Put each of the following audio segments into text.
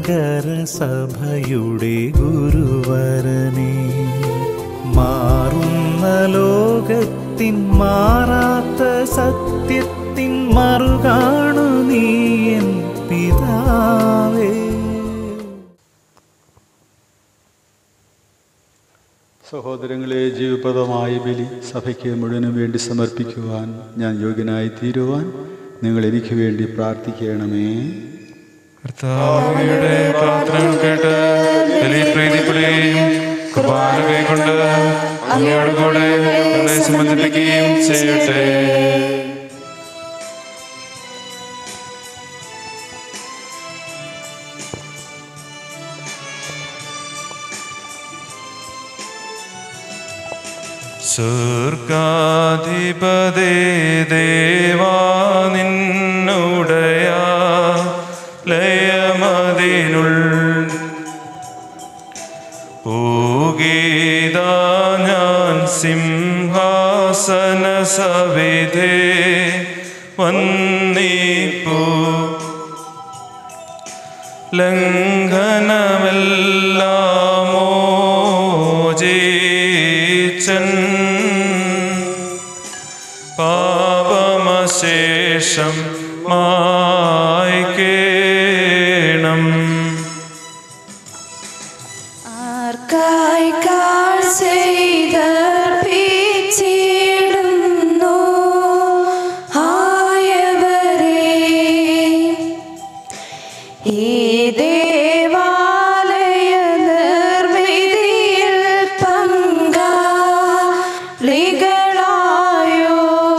ഭയങ്കര സഭയുടെ ഗുരുവരനെ മാറുന്ന ലോകത്തിൻ മാറാത്ത സത്യത്തിൻ മറുകാണു നീ എൻ പിതാവേ സഹോദരങ്ങളെ ജീവപ്രദമായ ബലി സഭയ്ക്ക് മുഴുവനും വേണ്ടി സമർപ്പിക്കുവാൻ ഞാൻ യോഗ്യനായി തീരുവാൻ നിങ്ങൾ എനിക്ക് വേണ്ടി പ്രാർത്ഥിക്കണമേ കർത്താവിയുടെ പ്രാർത്ഥന കേട്ട് ബലി പ്രീതിപ്പെടുകയും കുർബാന കൈക്കൊണ്ട് അങ്ങയോട് കൂടെ ഞങ്ങളെ സംബന്ധിപ്പിക്കുകയും ചെയ്യട്ടെ സ്വർഗാധിപതേ ദേവാ നിന്നുടയ ലയമതിനുൾ പൂഗീതാ ഞാൻ സിംഹാസന സവിധേ വന്നീപ്പൂ ലംഘനമെല്ലാമോ ജീച്ചൻ പാപമശേഷം മായ്ക്കേണം ആർക്കായി കാൾ ചെയ്തർപ്പിച്ചിടുന്നു ആയവരെ ഈ ദേവാലയ നിർമ്മിതിയിൽ പങ്കാളികളായോ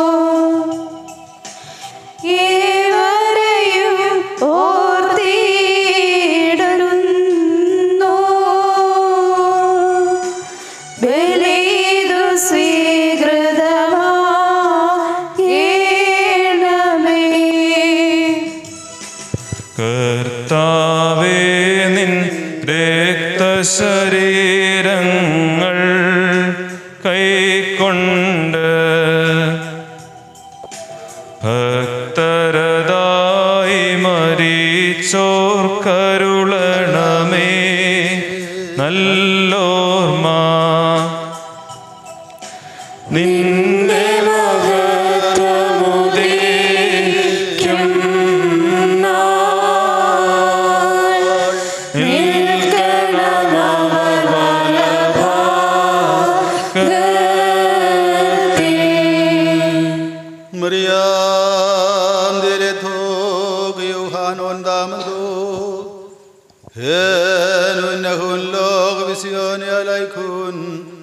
ഏവരെയും ഓർത്തിയിടുന്നു ബലിതു സ്വീകൃതമാണമേ കർത്താവേ നിൻ രക്തശരീരങ്ങൾ കൈക്കൊണ്ട് ഭക്തരതായി മരിച്ചോർ കരുളണമേ നല്ലോർമ്മ നിന്റെ മഹത്വമുദീക്കും മറിയാന്തിരെ തോഗ് യോഹാനോൻ ദാമദോ ഹേനുന്നഹുൻ ലോക വിസിയോനെ അലൈഖുൻ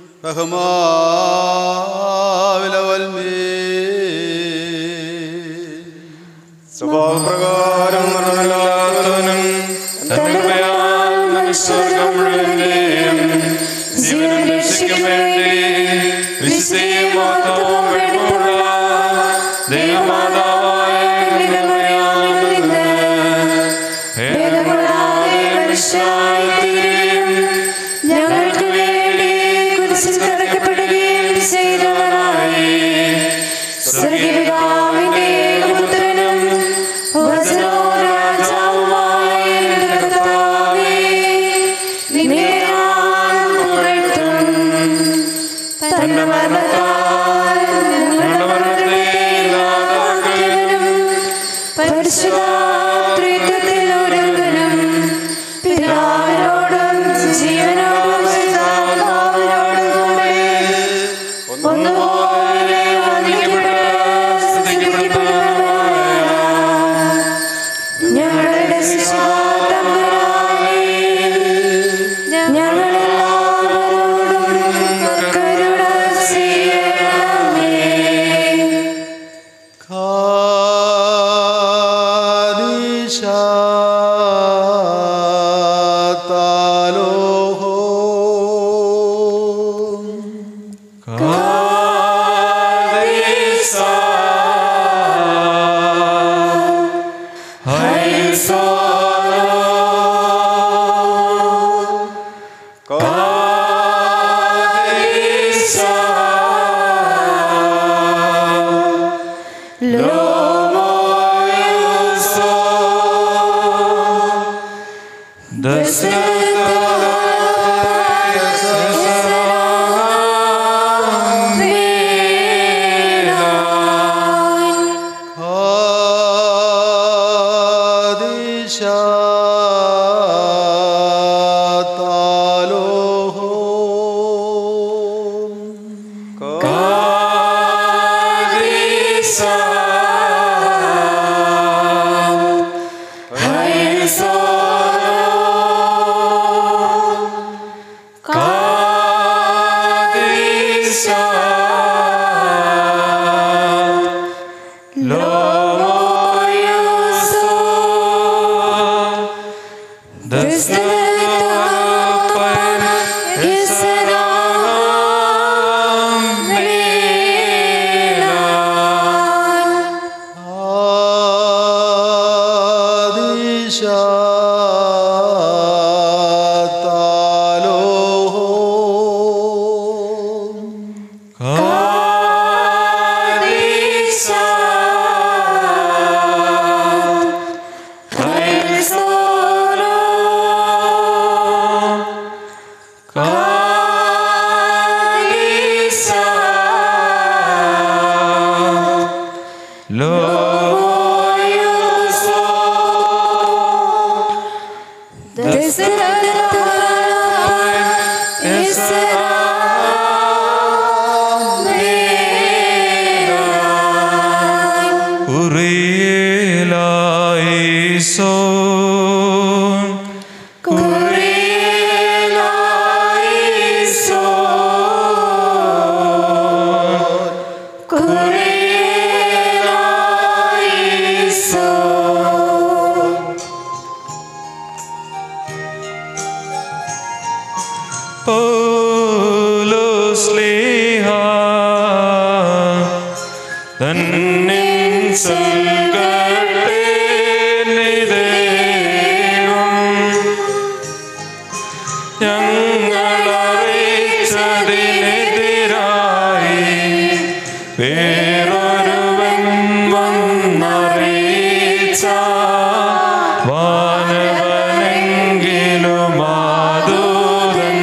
സ്വഭാവപ്രകാരം മരണമില്ലാത്തവനും നന്മയാൽ മനുഷ്യവർഗം മുഴുവന്റെയും ജീവനും രക്ഷയ്ക്കും വേണ്ടി വിശുദ്ധിയും മഹത്വവും വെടിപ്പുള്ള ദൈവമാതാവായ കന്യകമറിയാമിൽ നിന്ന് ഭേദപ്പെടാതെ മനുഷ്യനായിത്തീരുകയും ഞങ്ങൾക്ക് വേണ്ടി കുരിശിൽ തറക്കപ്പെടുകയും ചെയ്തവനായി സ്വർഗപിതാവിന്റെ ഏകപുത്രനും വചനവും രാജാവുമായ ഉറിയേലായിസോൻ പൗലോസ്ലീഹ തന്നിൻ സൽകട്ടെ നിദേവം ഞങ്ങളറിയിച്ചതിനെതിരായി വേറൊരുവൻ വന്നറിയിച്ച വാനവനെങ്കിലും മാതൂതൻ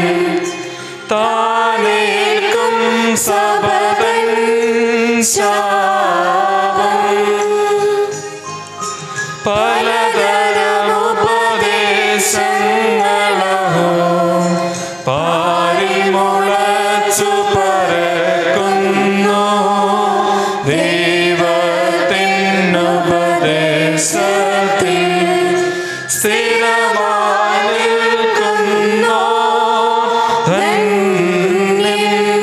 താനേൽക്കും സബതൻ ശാപം പലതരമുപദേശങ്ങളഹോ പാരിൽ മുളച്ചു പരക്കുന്നു ദൈവത്തിനുപദേശത്തിൽ സ്ഥിരമായി നിൽക്കുന്നു ധന്യൻ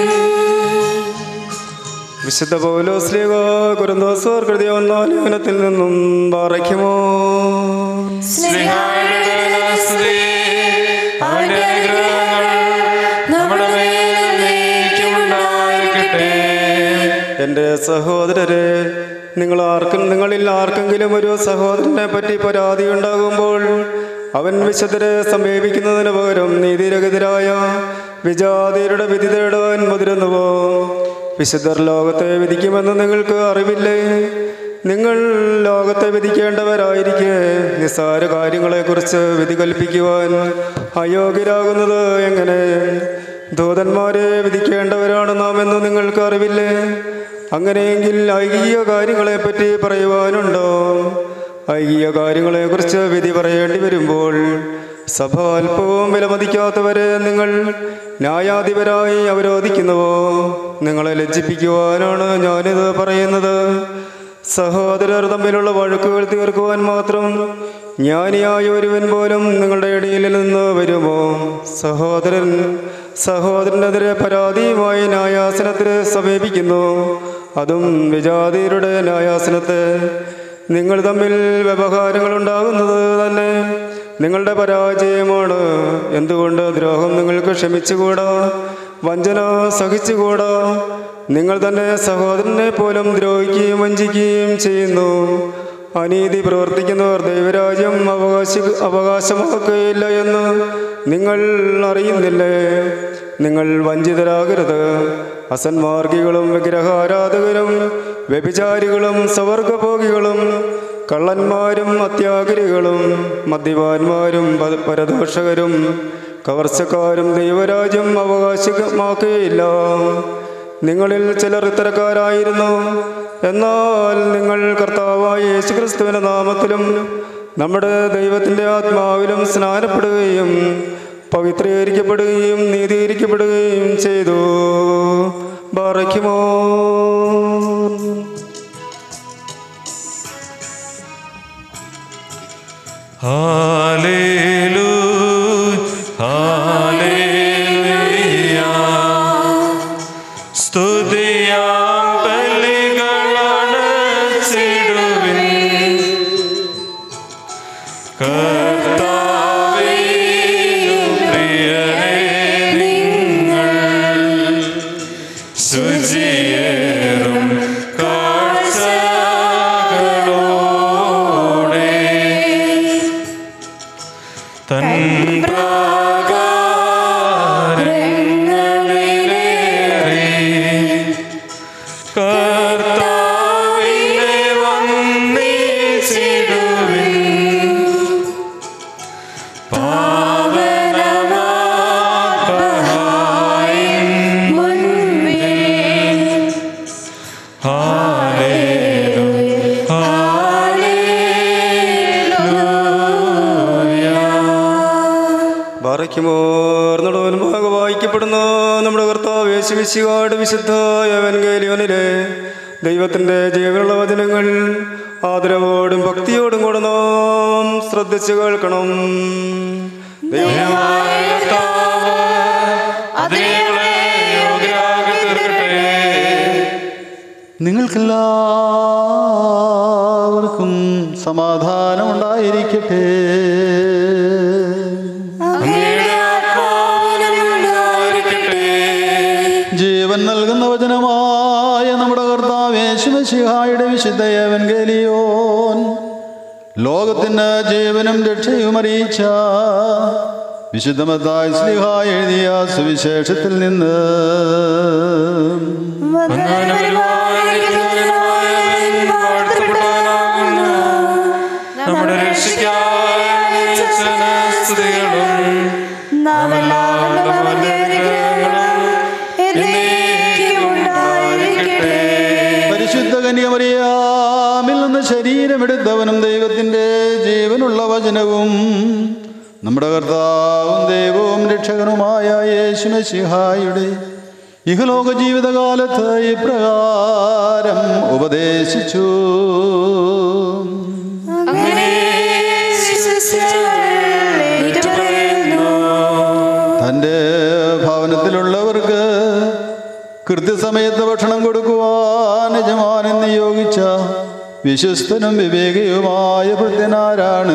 വിശുദ്ധ പൗലോസ്ലിക കുരുന്തോസോർ കൃതി ഒന്നാം ലേഖനത്തിൽ നിന്നും പാറയ്ക്കുമോ സ്നേഹായുടെ സ്ത്രീ അവന്റെ അനുഗ്രഹങ്ങൾ നമ്മുടെ മേൽ എന്നേക്കും ഉണ്ടായിരിക്കട്ടെ എൻ്റെ സഹോദരരെ നിങ്ങൾ ആർക്കും നിങ്ങളിൽ ആർക്കെങ്കിലും ഒരു സഹോദരനെ പറ്റി പരാതി ഉണ്ടാകുമ്പോൾ അവൻ വിശുദ്ധരെ സമീപിക്കുന്നതിന് പകരം നീതിരഹിതരായ വിജാതിയുടെ വിധി തേടാൻ മുതിരുന്നുവോ വിശുദ്ധർ ലോകത്തെ വിധിക്കുമെന്ന് നിങ്ങൾക്ക് അറിവില്ലേ നിങ്ങൾ ലോകത്തെ വിധിക്കേണ്ടവരായിരിക്കെ നിസ്സാര കാര്യങ്ങളെക്കുറിച്ച് വിധി കൽപ്പിക്കുവാൻ അയോഗ്യരാകുന്നത് എങ്ങനെ ദൂതന്മാരെ വിധിക്കേണ്ടവരാണ് നാം എന്ന് നിങ്ങൾക്ക് അറിവില്ലേ അങ്ങനെയെങ്കിൽ ഐകിക കാര്യങ്ങളെപ്പറ്റി പറയുവാനുണ്ടോ ഐകിക കാര്യങ്ങളെക്കുറിച്ച് വിധി പറയേണ്ടി വരുമ്പോൾ സഭ അല്പവും വിലമതിക്കാത്തവരെ നിങ്ങൾ ന്യായാധിപരായി അവരോധിക്കുന്നുവോ നിങ്ങളെ ലജ്ജിപ്പിക്കുവാനാണ് ഞാനിത് പറയുന്നത് സഹോദരർ തമ്മിലുള്ള വഴക്കുകൾ തീർക്കുവാൻ മാത്രം ജ്ഞാനിയായ ഒരുവൻ പോലും നിങ്ങളുടെ ഇടയിൽ നിന്ന് വരുമോ സഹോദരൻ സഹോദരനെതിരെ പരാതിയുമായി ന്യായാസനത്തിന് സമീപിക്കുന്നു അതും വിജാതിയുടെ ന്യായാസനത്തെ നിങ്ങൾ തമ്മിൽ വ്യവഹാരങ്ങൾ ഉണ്ടാകുന്നത് തന്നെ നിങ്ങളുടെ പരാജയമാണ് എന്തുകൊണ്ട് ദ്രോഹം നിങ്ങൾക്ക് ക്ഷമിച്ചുകൂടാ വഞ്ചന സഹിച്ചുകൂടാ നിങ്ങൾ തന്നെ സഹോദരനെ പോലും ദ്രോഹിക്കുകയും വഞ്ചിക്കുകയും ചെയ്യുന്നു അനീതി പ്രവർത്തിക്കുന്നവർ ദൈവരാജ്യം അവകാശ അവകാശമാക്കുകയില്ല എന്ന് നിങ്ങൾ അറിയുന്നില്ലേ നിങ്ങൾ വഞ്ചിതരാകരുത് അസന്മാർഗികളും വിഗ്രഹാരാധകരും വ്യഭിചാരികളും സവർഗഭോഗികളും കള്ളന്മാരും അത്യാഗ്രഹികളും മദ്യപാന്മാരും പ- പരദോഷകരും കവർച്ചക്കാരും ദൈവരാജ്യം അവകാശമാക്കുകയില്ല നിങ്ങളിൽ ചിലർ ഇത്തരക്കാരായിരുന്നു എന്നാൽ നിങ്ങൾ കർത്താവായ യേശുക്രിസ്തുവിൻ്റെ നാമത്തിലും നമ്മുടെ ദൈവത്തിൻ്റെ ആത്മാവിലും സ്നാനപ്പെടുകയും പവിത്രീകരിക്കപ്പെടുകയും നീതീകരിക്കപ്പെടുകയും ചെയ്തു ബാറയ്ക്കുമോ സ്തുതിയാം ബലികളാണ് ചിടുവിൻ കർത്താവിനു പ്രിയരേ നിങ്ങൾ ശുചിയേറും കാഴ്ചകളോടെ തൻ പ്രാകാരങ്ങളിലേറി കർത്താവിനെ വന്ദിച്ചിടുവിൻ പാവനമായിൻ ഹാലേലൂയ ബാറയ്ക്കുമോർ നടുവൻ ഭാഗ വായിക്കപ്പെടുന്ന നമ്മുടെ കർത്താവ് യേശുവിശികാട് വിശുദ്ധായ വെൻകേലിയോനിലെ ദൈവത്തിൻ്റെ ജീവനുള്ള വചനങ്ങൾ ആദരവോടും ഭക്തിയോടും കൂടെ നാം ശ്രദ്ധിച്ചു കേൾക്കണം ദൈവം അതിനെ യോഗ്യരാക്കി തീർക്കട്ടെ നിങ്ങൾക്കെല്ലാവർക്കും സമാധാനം ഉണ്ടായിരിക്കട്ടെ അങ്ങയുടെ ആത്മാവിനുണ്ടായിരിക്കട്ടെ ജീവൻ നൽകുന്ന വചനമായ നമ്മുടെ കർത്താവ് യേശുമശിഹായുടെ വിശുദ്ധ ഏവൻഗേലിയോൻ ലോകത്തിന് ജീവനും രക്ഷയും അറിയിച്ച വിശുദ്ധമത്തായ സ്ലിഹ എഴുതിയ സുവിശേഷത്തിൽ നിന്ന് നമ്മുടെ രക്ഷിക്കായ സ്തുതികളും നാം എല്ലാവരും അവന്റെ അനുഗ്രഹങ്ങളും എന്നേക്കും ഉണ്ടായിരിക്കട്ടെ പരിശുദ്ധ കന്യമറിയാമിൽ നിന്ന് ശരീരമെടുത്തവനും ദൈവത്തിൻ്റെ ജീവനുള്ള വചനവും നമ്മുടെ കർത്താവും ദൈവവും രക്ഷകനുമായ യേശുമശിഹായുടെ ഇഹലോക ജീവിതകാലത്ത് ഇപ്രകാരം ഉപദേശിച്ചു അങ്ങനെ ഏറ്റുപറയുന്നു തൻ്റെ ഭവനത്തിലുള്ളവർക്ക് കൃത്യസമയത്ത് ഭക്ഷണം കൊടുക്കുവാൻ യജമാനൻ നിയോഗിച്ച വിശ്വസ്തനും വിവേകിയുമായ ഭൃത്യനാരാണ്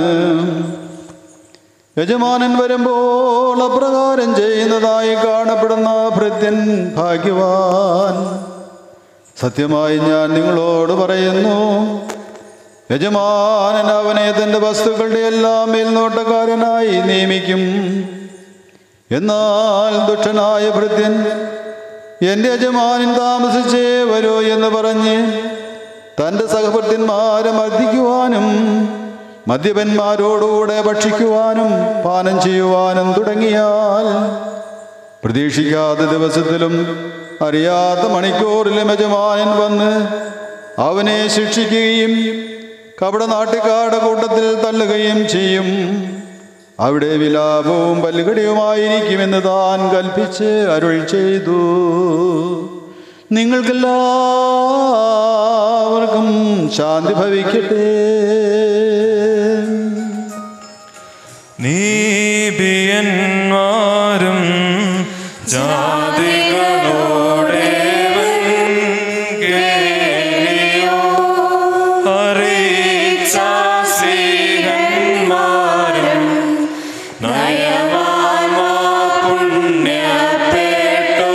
യജമാനൻ വരുമ്പോൾ അപ്രകാരം ചെയ്യുന്നതായി കാണപ്പെടുന്ന ഭൃത്യൻ ഭാഗ്യവാൻ സത്യമായി ഞാൻ നിങ്ങളോട് പറയുന്നു യജമാനൻ അവനെ തൻ്റെ വസ്തുക്കളുടെ എല്ലാം മേൽനോട്ടക്കാരനായി നിയമിക്കും എന്നാൽ ദുഷ്ടനായ ഭൃത്യൻ എൻ്റെ യജമാനൻ താമസിച്ചേ വരൂ എന്ന് പറഞ്ഞ് തൻ്റെ സഹഭൃത്യന്മാരെ മർദ്ദിക്കുവാനും മദ്യപന്മാരോടുകൂടെ ഭക്ഷിക്കുവാനും പാനം ചെയ്യുവാനും തുടങ്ങിയാൽ പ്രതീക്ഷിക്കാത്ത ദിവസത്തിലും അറിയാത്ത മണിക്കൂറിലും യജമാനൻ വന്ന് അവനെ ശിക്ഷിക്കുകയും കപട നാട്ടുകാരുടെ കൂട്ടത്തിൽ തള്ളുകയും ചെയ്യും അവിടെ വിലാപവും പല്ലുകടിയുമായിരിക്കുമെന്ന് താൻ കൽപ്പിച്ച് അരുൾ ചെയ്തു നിങ്ങൾക്കെല്ലാവർക്കും ശാന്തി ഭവിക്കട്ടെ നീതിയന്മാരും ജാതികളോടെ കേളിയോ അറിയിച്ച സ്ത്രീഹന്മാരും നയവാൻമാ പുണ്യപ്പെട്ടു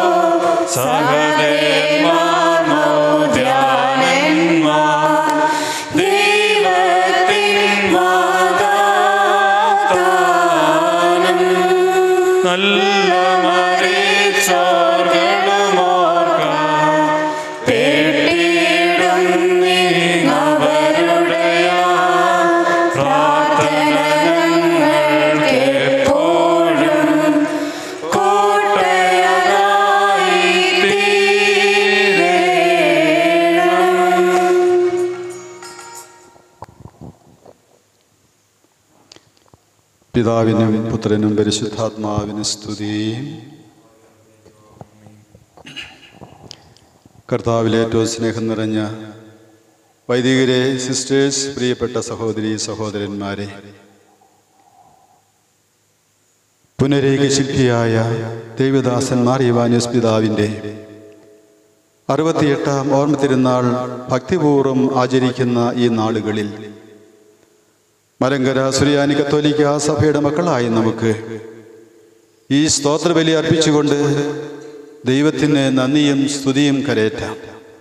സഹദേവന്മാർ മോദ്യാനന്മാർ ദൈവത്തിൻ വാഗ്ദാനം നല്ല മരിച്ചോ പിതാവിനും പുത്രനും പരിശുദ്ധാത്മാവിനും സ്തുതി കർത്താവിലെ ഏറ്റവും സ്നേഹം നിറഞ്ഞ വൈദികരെ സിസ്റ്റേഴ്സ് പ്രിയപ്പെട്ട സഹോദരി സഹോദരന്മാരെ പുനരേക ശില്പിയായ ദേവദാസൻ മാറിയവാനിയസ് പിതാവിൻ്റെ അറുപത്തിയെട്ടാം ഓർമ്മ തിരുനാൾ ഭക്തിപൂർവ്വം ആചരിക്കുന്ന ഈ നാളുകളിൽ മലങ്കര സുറിയാനി കത്തോലിക്ക സഭയുടെ മക്കളായി നമുക്ക് ഈ സ്തോത്രബലി അർപ്പിച്ചുകൊണ്ട് ദൈവത്തിന് നന്ദിയും സ്തുതിയും കരയറ്റാം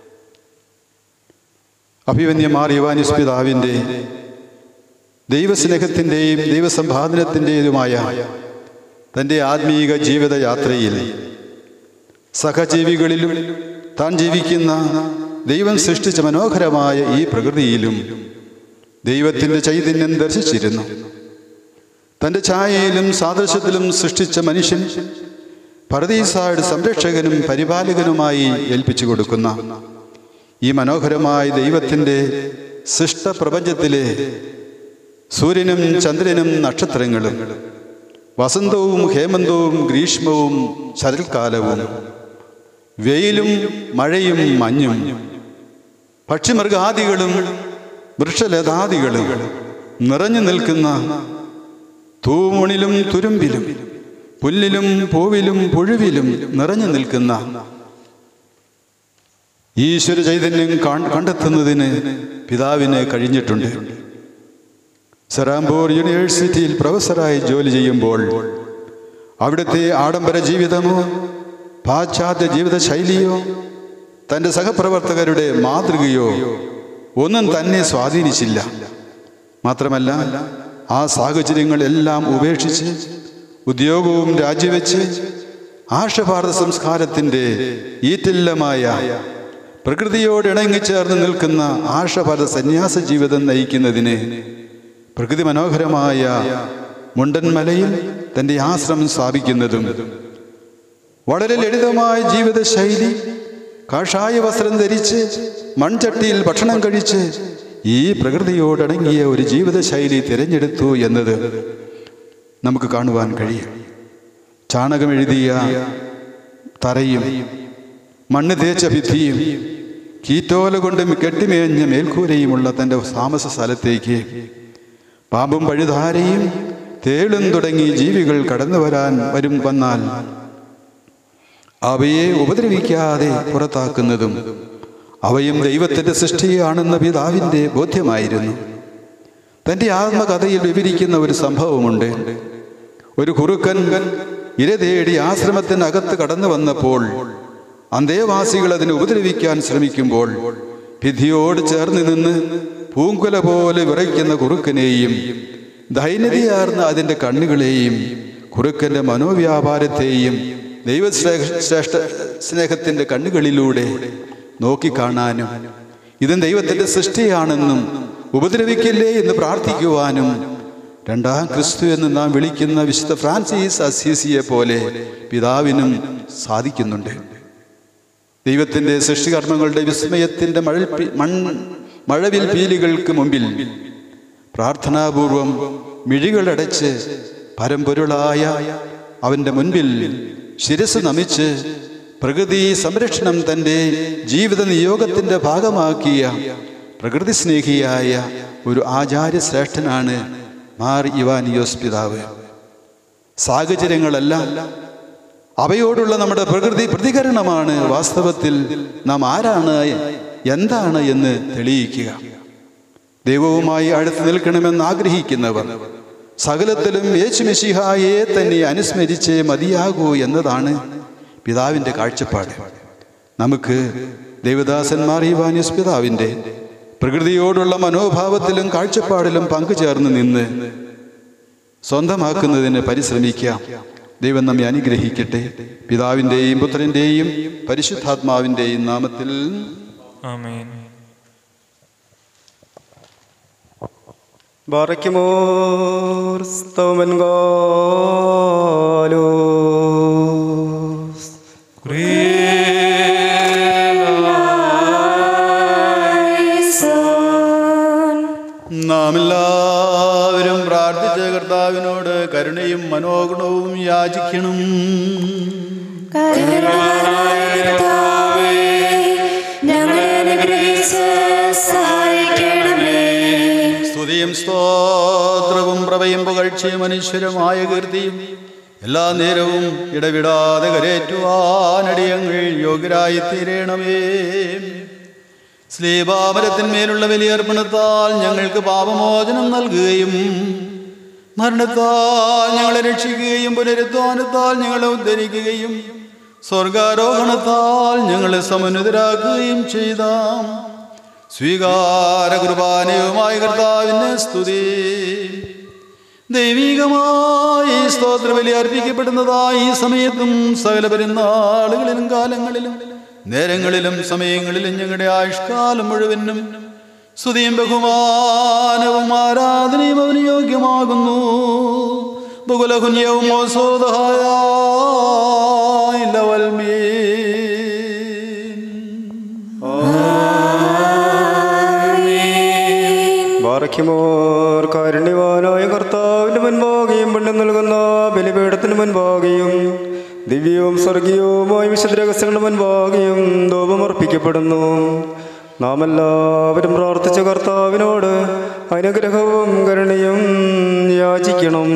അഭിവന്യമാർ യുവാനിസ് പിതാവിൻ്റെ ദൈവസ്നേഹത്തിൻ്റെയും ദൈവസമ്പാദനത്തിൻ്റെതുമായ തൻ്റെ ആത്മീക ജീവിതയാത്രയിൽ സഹജീവികളിലും താൻ ജീവിക്കുന്ന ദൈവം സൃഷ്ടിച്ച മനോഹരമായ ഈ പ്രകൃതിയിലും ദൈവത്തിൻ്റെ ചൈതന്യം ദർശിച്ചിരുന്നു തൻ്റെ ഛായയിലും സാദൃശ്യത്തിലും സൃഷ്ടിച്ച മനുഷ്യൻ പരദീസായുടെ സംരക്ഷകനും പരിപാലകനുമായി ഏൽപ്പിച്ചു കൊടുക്കുന്ന ഈ മനോഹരമായ ദൈവത്തിൻ്റെ സൃഷ്ടപ്രപഞ്ചത്തിലെ സൂര്യനും ചന്ദ്രനും നക്ഷത്രങ്ങളും വസന്തവും ഹേമന്തവും ഗ്രീഷ്മവും ശരൽക്കാലവും വെയിലും മഴയും മഞ്ഞും പക്ഷിമൃഗാദികളും വൃക്ഷലതാദികളും നിറഞ്ഞു നിൽക്കുന്ന തൂമുണിലും തുരുമ്പിലും പുല്ലിലും പൂവിലും പുഴുവിലും നിറഞ്ഞു നിൽക്കുന്ന ഈശ്വര ചൈതന്യം കാൺ- കണ്ടെത്തുന്നതിന് പിതാവിന് കഴിഞ്ഞിട്ടുണ്ട് സെറാംപൂർ യൂണിവേഴ്സിറ്റിയിൽ പ്രൊഫസറായി ജോലി ചെയ്യുമ്പോൾ അവിടുത്തെ ആഡംബര ജീവിതമോ പാശ്ചാത്യ ജീവിത ശൈലിയോ തൻ്റെ സഹപ്രവർത്തകരുടെ മാതൃകയോ ഒന്നും തന്നെ സ്വാധീനിച്ചില്ല മാത്രമല്ല ആ സാഹചര്യങ്ങളെല്ലാം ഉപേക്ഷിച്ച് ഉദ്യോഗവും രാജിവെച്ച് ആർഷഭാരത സംസ്കാരത്തിൻ്റെ ഈറ്റില്ലമായ പ്രകൃതിയോട് ഇണങ്ങിച്ചേർന്ന് നിൽക്കുന്ന ആർഷഭാരത സന്യാസ ജീവിതം നയിക്കുന്നതിന് പ്രകൃതി മനോഹരമായ മുണ്ടൻമലയിൽ തൻ്റെ ആശ്രമം സ്ഥാപിക്കുന്നതും വളരെ ലളിതമായ ജീവിതശൈലി കാഷായ വസ്ത്രം ധരിച്ച് മൺചട്ടിയിൽ ഭക്ഷണം കഴിച്ച് ഈ പ്രകൃതിയോടടങ്ങിയ ഒരു ജീവിതശൈലി തിരഞ്ഞെടുത്തു എന്നത് നമുക്ക് കാണുവാൻ കഴിയും ചാണകമെഴുതിയ തറയും മണ്ണ് തേച്ച ഭിത്തിയും കീറ്റോല കൊണ്ട് കെട്ടിമേഞ്ഞ മേൽക്കൂരയുമുള്ള തൻ്റെ താമസ സ്ഥലത്തേക്ക് പാമ്പും പഴുതാരയും തേളും തുടങ്ങി ജീവികൾ കടന്നു വരാൻ വരും വന്നാൽ അവയെ ഉപദ്രവിക്കാതെ പുറത്താക്കുന്നതും അവയും ദൈവത്തിൻ്റെ സൃഷ്ടിയാണെന്ന പിതാവിൻ്റെ ബോധ്യമായിരുന്നു തൻ്റെ ആത്മകഥയിൽ വിവരിക്കുന്ന ഒരു സംഭവമുണ്ട് ഒരു കുറുക്കൻ ഇര തേടി ആശ്രമത്തിനകത്ത് കടന്നു വന്നപ്പോൾ അന്തേവാസികൾ അതിനെ ഉപദ്രവിക്കാൻ ശ്രമിക്കുമ്പോൾ ഭിത്തിയോട് ചേർന്ന് നിന്ന് പൂങ്കുല പോലെ വിറയ്ക്കുന്ന കുറുക്കനെയും ദൈന്യതയാർന്ന അതിൻ്റെ കണ്ണുകളെയും കുറുക്കൻ്റെ മനോവ്യാപാരത്തെയും ദൈവശ്രേഷ്ഠ സ്നേഹത്തിൻ്റെ കണ്ണുകളിലൂടെ നോക്കിക്കാണാനും ഇതും ദൈവത്തിൻ്റെ സൃഷ്ടിയാണെന്നും ഉപദ്രവിക്കില്ലേ എന്ന് പ്രാർത്ഥിക്കുവാനും രണ്ടാം ക്രിസ്തു എന്ന് നാം വിളിക്കുന്ന വിശുദ്ധ ഫ്രാൻസിസ് അസീസിയെ പോലെ പിതാവിനും സാധിക്കുന്നുണ്ട് ദൈവത്തിൻ്റെ സൃഷ്ടികർമ്മങ്ങളുടെ വിസ്മയത്തിൻ്റെ മഴ മൺ മഴവിൽ പീലികൾക്ക് മുമ്പിൽ പ്രാർത്ഥനാപൂർവം മിഴികളടച്ച് പരമ്പൊരുളായ അവൻ്റെ മുൻപിൽ ശിരസ് നമിച്ച് പ്രകൃതി സംരക്ഷണം തൻ്റെ ജീവിത നിയോഗത്തിൻ്റെ ഭാഗമാക്കിയ പ്രകൃതി സ്നേഹിയായ ഒരു ആചാര്യശ്രേഷ്ഠനാണ് മാർ ഇവാനിയോസ് പിതാവ് സാഹചര്യങ്ങളെല്ലാം അവയോടുള്ള നമ്മുടെ പ്രകൃതി പ്രതികരണമാണ് വാസ്തവത്തിൽ നാം ആരാണ് എന്താണ് എന്ന് തെളിയിക്കുക ദൈവവുമായി അടുത്ത് നിൽക്കണമെന്ന് ആഗ്രഹിക്കുന്നവർ സകലത്തിലും യേശുമിശിഹായെ തന്നെ അനുസ്മരിച്ചേ മതിയാകൂ എന്നതാണ് പിതാവിൻ്റെ കാഴ്ചപ്പാട് നമുക്ക് ദേവദാസന്മാർ ഇവാനിയസ് പിതാവിൻ്റെ പ്രകൃതിയോടുള്ള മനോഭാവത്തിലും കാഴ്ചപ്പാടിലും പങ്കുചേർന്ന് നിന്ന് സ്വന്തമാക്കുന്നതിന് പരിശ്രമിക്കാം ദൈവം നമ്മെ അനുഗ്രഹിക്കട്ടെ പിതാവിൻ്റെയും പുത്രൻ്റെയും പരിശുദ്ധാത്മാവിൻ്റെയും നാമത്തിൽ ആമേൻ ബാറയ്ക്കുമോർ സ്തവൻകാലോസ് Son. നാം എല്ലാവരും പ്രാർത്ഥിച്ച കർത്താവിനോട് മനോഗുണവും യാചിക്കണം കരുണാനായ കർത്താവേ, ഞങ്ങളെ അനുഗ്രഹിച്ച് സഹായിക്കണമേ സ്തുതിയും സ്തോത്രവും പ്രഭയും പുകഴ്ചയും അനശ്വരമായ കീർത്തിയും എല്ലാ നേരവും ഇടവിടാതെ കരേറ്റുവാനടിയങ്ങൾ യോഗ്യരായി തീരണമേ ശ്ലീപാമരത്തിന്മേലുള്ള വലിയർപ്പണത്താൽ ഞങ്ങൾക്ക് പാപമോചനം നൽകുകയും മരണത്താൽ ഞങ്ങളെ രക്ഷിക്കുകയും പുനരുത്ഥാനത്താൽ ഞങ്ങളെ ഉദ്ധരിക്കുകയും സ്വർഗാരോഹണത്താൽ ഞങ്ങളെ സമന്വിതരാക്കുകയും ചെയ്താം സ്വീകാര കുർബാനയുമായ കർത്താവിന് സ്തുതി ദൈവികമായി സ്തോത്രബലി അർപ്പിക്കപ്പെടുന്നതായി ഈ സമയത്തും സകല പെരുന്നാളുകളിലും കാലങ്ങളിലും നേരങ്ങളിലും സമയങ്ങളിലും ഞങ്ങളുടെ ആയുഷ്കാലം മുഴുവനും സ്തുതിയും ബഹുമാനവും ആരാധനയും അവന് യോഗ്യമാകുന്നു ബഹുലകുഞ്ഞവും മോസോദായ ബാറയ്ക്കുമോർ കാരുണ്യവാനായ കർത്താവിന്റെ മുൻപാകെയും പുണ്യം നൽകുന്ന ബലിപീഠത്തിന് മുൻപാകെയും ദിവ്യവും സ്വർഗീയവുമായ വിശുദ്ധ രഹസ്യങ്ങളുടെ മുൻപാകെയും ധൂപമർപ്പിക്കപ്പെടുന്നു നാം എല്ലാവരും പ്രാർത്ഥിച്ച കർത്താവിനോട് അനുഗ്രഹവും കരുണയും യാചിക്കണം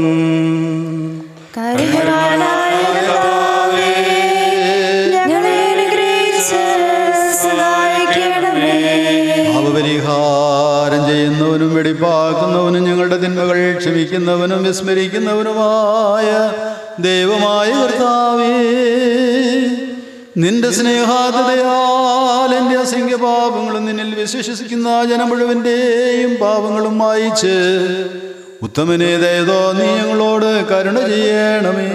കരുണാനായ കർത്താവേ, ഞങ്ങളെ അനുഗ്രഹിച്ച് സഹായിക്കണമേ പാപപരിഹാരം ചെയ്യുന്നവനും വെടിപ്പാക്കുന്നവനും ഞങ്ങളുടെ തിന്മകൾ ക്ഷമിക്കുന്നവനും വിസ്മരിക്കുന്നവനുമായ ദൈവമായ കർത്താവേ നിന്റെ സ്നേഹാതയാൽ എൻ്റെ അസംഖ്യ പാപങ്ങളും നിന്നിൽ വിശ്വസിക്കുന്ന ജനം മുഴുവൻ്റെയും പാപങ്ങളും വായിച്ച് ഉത്തമനെ ദയതോ നീ ഞങ്ങളോട് കരുണ ചെയ്യണമേ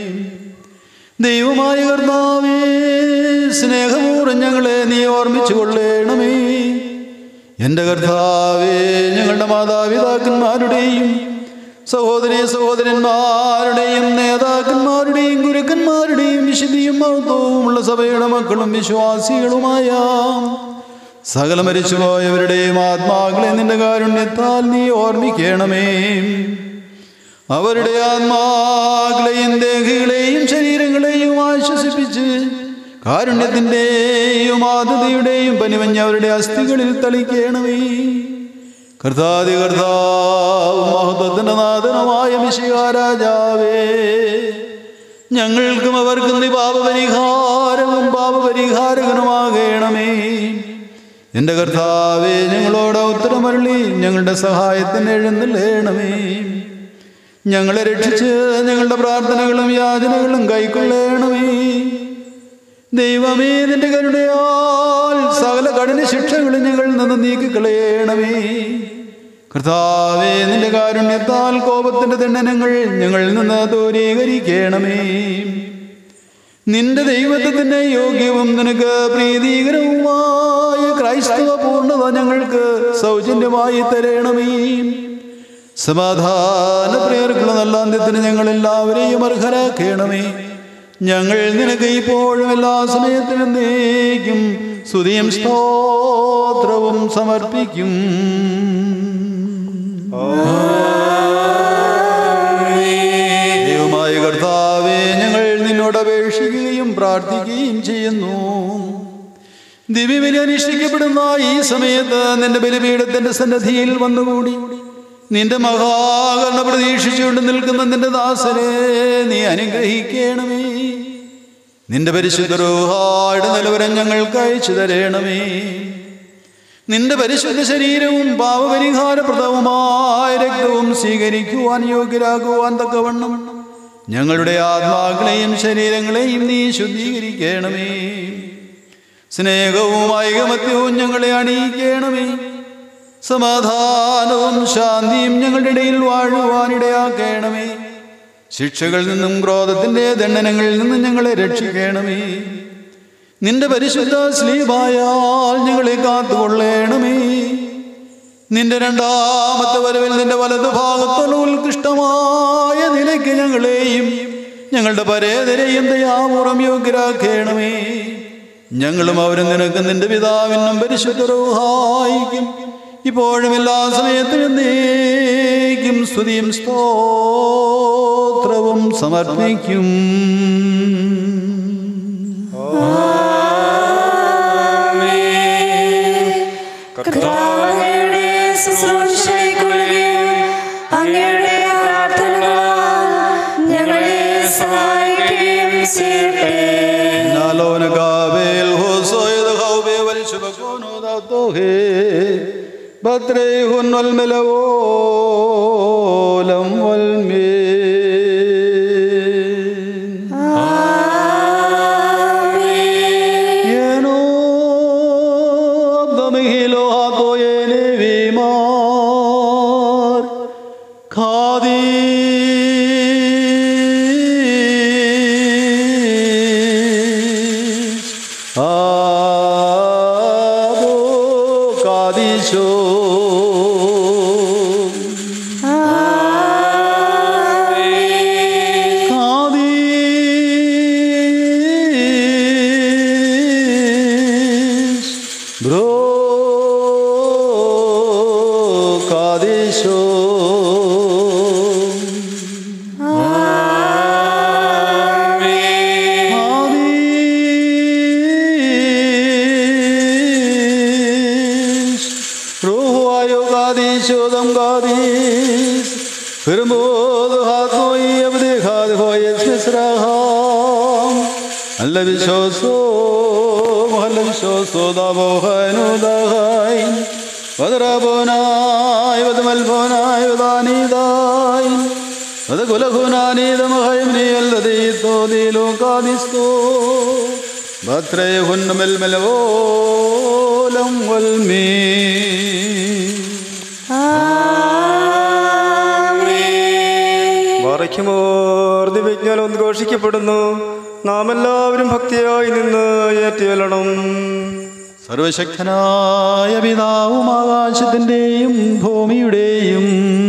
ദൈവമായ കർത്താവേ സ്നേഹപൂർവ്വം ഞങ്ങളെ നീ ഓർമ്മിച്ചു കൊള്ളണമേ എൻ്റെ കർത്താവേ ഞങ്ങളുടെ മാതാപിതാക്കന്മാരുടെയും സഹോദരി സഹോദരന്മാരുടെയും നേതാക്കന്മാരുടെയും ഗുരുക്കന്മാരുടെയും വിശുദ്ധിയും മഹത്വവുമുള്ള സഭയുടെ മക്കളും വിശ്വാസികളുമായ സകല മരിച്ചുപോയവരുടെയും ആത്മാക്കളെ നിന്റെ കാരുണ്യത്താൽ നീ ഓർമ്മിക്കണമേ അവരുടെ ആത്മാക്കളെയും ദേഹികളെയും ശരീരങ്ങളെയും ആശ്വസിപ്പിച്ച് കാരുണ്യത്തിൻ്റെയും ആദതയുടെയും പനിമഞ്ഞ അവരുടെ അസ്ഥികളിൽ തളിക്കണമേ കർത്താതി കർത്താവും മഹത്വത്തിൻ്റെ നാഥനമായ മിശികാരാജാവേ ഞങ്ങൾക്കും അവർക്കും നീ പാപപരിഹാരവും പാപപരിഹാരകനുമാകണമേ എൻ്റെ കർത്താവേ ഞങ്ങളോട് ഉത്തരമരളി ഞങ്ങളുടെ സഹായത്തിന് എഴുന്നള്ളണമേ ഞങ്ങളെ രക്ഷിച്ച് ഞങ്ങളുടെ പ്രാർത്ഥനകളും യാചനകളും കൈക്കൊള്ളണമേ ദൈവമേ നിന്റെ കരുണയാൽ സകല കഠിന ശിക്ഷകളും ഞങ്ങളിൽ നിന്ന് നീക്കിക്കളയണമേ കർത്താവേ നിന്റെ കാരുണ്യത്താൽ കോപത്തിന്റെ ദണ്ഡനങ്ങൾ ഞങ്ങളിൽ നിന്ന് ദൂരീകരിക്കണമേ നിന്റെ ദൈവത്വത്തിന്റെ യോഗ്യവും നിനക്ക് പ്രീതികരവുമായ ക്രൈസ്തവ പൂർണ്ണത ഞങ്ങൾക്ക് സൗജന്യമായി തരണമേ സമാധാന പ്രിയർക്കുള്ള നല്ല അന്ത്യത്തിന് ഞങ്ങൾ എല്ലാവരെയും അർഹരാക്കണമേ ഞങ്ങൾ നിനക്ക് ഇപ്പോഴും എല്ലാ സമയത്തും എന്നേക്കും സ്തുതിയും സ്തോത്രവും സമർപ്പിക്കും ദൈവമായ കർത്താവേ ഞങ്ങൾ നിന്നോട് അപേക്ഷിക്കുകയും പ്രാർത്ഥിക്കുകയും ചെയ്യുന്നു ദിവ്യബലി അനുഷ്ഠിക്കപ്പെടുന്ന ഈ സമയത്ത് നിന്റെ ബലിപീഠത്തിന്റെ സന്നദ്ധിയിൽ വന്നുകൂടി നിന്റെ മഹാകരണ പ്രതീക്ഷിച്ചുകൊണ്ട് നിൽക്കുന്ന നിന്റെ ദാസരെ നീ അനുഗ്രഹിക്കണമേ നിന്റെ പരിശുദ്ധ റൂഹായുടെ നിലവരം ഞങ്ങൾക്ക് അയച്ചു തരണമേ നിന്റെ പരിശുദ്ധ ശരീരവും പാവപരിഹാരപ്രദവുമായ രക്തവും സ്വീകരിക്കുവാൻ യോഗ്യരാകുവാൻ തക്കവണ്ണം ഞങ്ങളുടെ ആത്മാക്കളെയും ശരീരങ്ങളെയും നീ ശുദ്ധീകരിക്കണമേ സ്നേഹവും ഐകമത്യവും ഞങ്ങളെ അണിയിക്കണമേ സമാധാനവും ശാന്തിയും ഞങ്ങളുടെ ഇടയിൽ വാഴുവാനിടയാക്കണമേ ശിക്ഷകളിൽ നിന്നും ക്രോധത്തിന്റെ ദണ്ഡനങ്ങളിൽ നിന്നും ഞങ്ങളെ രക്ഷിക്കണമേ നിന്റെ പരിശുദ്ധ സ്ലീപായാൽ ഞങ്ങളെ കാത്തുകൊള്ളണമേ നിന്റെ രണ്ടാമത്തെ വരവിൽ നിന്റെ വലതു ഭാഗത്തുള്ള ഉത്കൃഷ്ടമായ നിലയ്ക്ക് ഞങ്ങളെയും ഞങ്ങളുടെ പരേതരെയും ദയാപൂർവം യോഗ്യരാക്കണമേ ഞങ്ങളും അവരും നിനക്ക് നിന്റെ പിതാവിനും പരിശുദ്ധ റൂഹായിക്കും ഇപ്പോഴും എല്ലാ സമയത്തും നീക്കും സ്തുതിയും സ്തോത്രവും സമർപ്പിക്കും കർത്താവയുടെ ശുശ്രൂഷയ്ക്കുള്ളിൽ അങ്ങയുടെ പ്രാർത്ഥനകളാൽ ഞങ്ങളെ സഹായിക്കുകയും ചെയ്യട്ടെ نالون قابل هو صيد خوبي والشبكون وضعطوه بدريهن الملولم والمين ينو ضمهلو هاتو ينبي مار കാദീസ് ആദോ കാദീശോ കാദീസ് ബ്രോ കാദീശോ Hadis, ruhu ayo gadis, odam gadis, firmod hatoi abde khad hoye sisraham, alla vishoso, alla vishoso da bohanu da hain, vadrabonai, vadmalbonai, vadanidain, വതകുലഹുനാനീതമഹയംനി അല്ലതീത്തോ ദീലോകാദിസ്തോ ഭദ്രേഹുന്നമൽമലവോലം വൽമീ വറയ്ക്കുമോർ ദിവ്യജ്ഞാനം ഉദ്ഘോഷിക്കപ്പെടുന്നു നാം എല്ലാവരും ഭക്തിയായി നിന്ന് ഏറ്റുചൊല്ലണം സർവശക്തനായ പിതാവും ആകാശത്തിൻ്റെയും ഭൂമിയുടെയും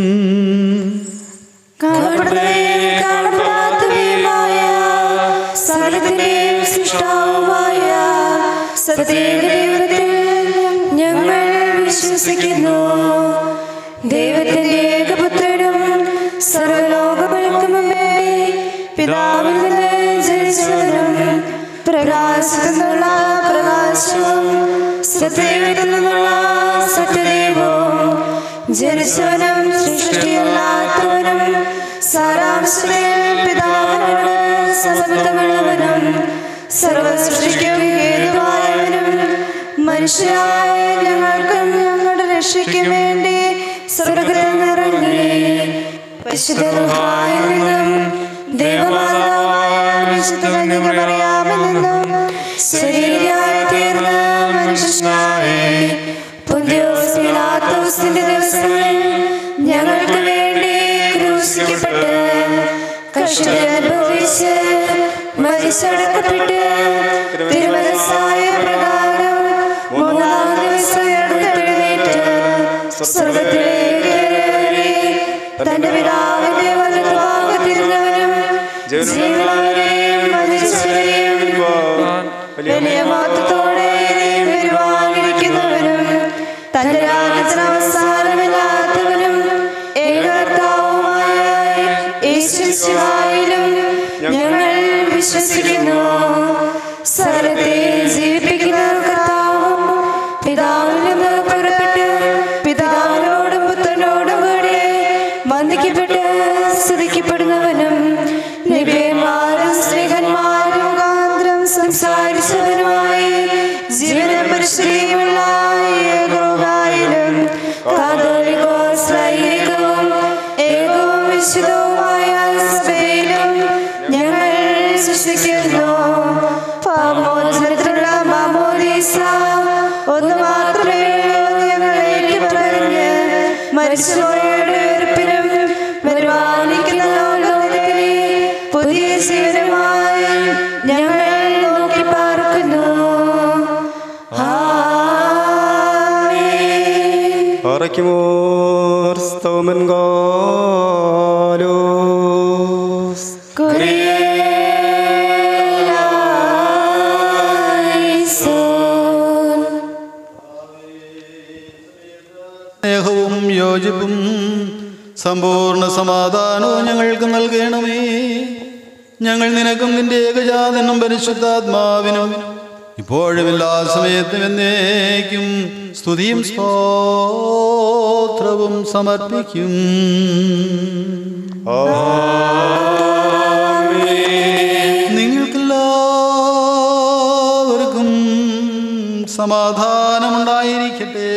കാണപ്പെടുകയും കാണപ്പെടാത്തവയുമായ സകലത്തിന്റെയും സൃഷ്ടാവുമായ സത്യേകദൈവത്തിൽ ഞങ്ങൾ വിശ്വസിക്കുന്നു ദൈവത്തിന്റെ ഏകപുത്രനും സർവലോകങ്ങൾക്കും മുമ്പേ പിതാവിൽ നിന്ന് ജനിച്ചവനും പ്രകാശത്തിൽ നിന്നുള്ള പ്രകാശവും സത്യത്തിൽ നിന്നുള്ള സത്യദൈവവും ജനിച്ചവനും സൃഷ്ടിയല്ലാത്തവനും സാരാംശത്തിൽ പിതാവിനോട് സമത്വമുള്ളവനും സർവസൃഷ്ടിക്കും ഹേതുവായവനും മനുഷ്യരായ ഞങ്ങൾക്കും ഞങ്ങളുടെ രക്ഷയ്ക്കും വേണ്ടി സ്വർഗത്തിൽ നിറങ്ങി പരിശുദ്ധമായ നിന്നും ദൈവമാതാവായ വിശുദ്ധ കന്യകമറിയാമിൽ നിന്നും ശരീരമായി തീർന്ന മനുഷ്യനായി പുന്തിയോസ് പിലാത്തോസിന്റെ ദിവസങ്ങളിൽ ഞങ്ങൾക്ക് വേണ്ടി ക്രൂശിക്കപ്പെട്ട് കഷ്ടത അനുഭവിച്ച് മരിച്ചടക്കപ്പെട്ട് തിരുമനസായ പ്രകാരം മൂന്നാം ദിവസം എടുത്തെഴുന്നേറ്റ് സ്വർഗത്തിലേക്ക് കയറി തന്റെ പിതാവിന്റെ വലതുഭാഗത്തിരുന്നവനും ജീവനവരെയും മരിച്ചവരെയും വലിയ മാറ്റത്തോടെ വരുവാനിരിക്കുന്നവനും തന്റെ രാജ്യത്തിന് അവസാനമില്ലാത്തവനും ഏകർത്താവുമായ യേശുശിവായിലും ഞങ്ങൾ വിശ്വസിക്കുന്നു സകലത്തെ ജീവിപ്പിക്കുന്ന കർത്താവും പിതാവിൽ നിന്ന് പുറപ്പെട്ട് പിതാവിനോടും പുത്രനോടും കൂടെ വന്ദിക്കപ്പെട്ട് സ്തുതിക്കപ്പെടുന്നവനും നിബിയന്മാരും സ്ത്രീഹന്മാരും മുഖാന്തരം സംസാരിച്ചവനുമായി ജീവനും പരിശ്രീമുള്ള ഏകോകായിലും കാതോലികവും ഏകവും വിശുദ്ധവുമായ സഭയിലും ഞങ്ങൾ വിശ്വസിക്കുന്നു പാമോചനത്തിനുള്ള മാമോദീസ ഒന്ന് മാത്രമേ ഞങ്ങൾ ഏറ്റുപറഞ്ഞ് മരിച്ചുപോയവരുടെ വെറുപ്പിനും വരുവാനിക്കുന്ന ലോകത്തിലെ പുതിയ ജീവനുമായി ഞങ്ങൾ നോക്കി പാർക്കുന്നു ആമേൻ വറയ്ക്കുമോർ സ്തോമൻ ഗാലോസ് കുരിയലായിസോൻ യോജിപ്പും സമ്പൂർണ്ണ സമാധാനവും ഞങ്ങൾക്ക് നൽകണമേ ഞങ്ങൾ നിനക്കും നിന്റെ ഏകജാതനും പരിശുദ്ധാത്മാവിനും ഇപ്പോഴും എല്ലാ സമയത്തും എന്നേക്കും സ്തുതിയും സ്തോത്രവും സമർപ്പിക്കും നിങ്ങൾക്കെല്ലാവർക്കും സമാധാനമുണ്ടായിരിക്കട്ടെ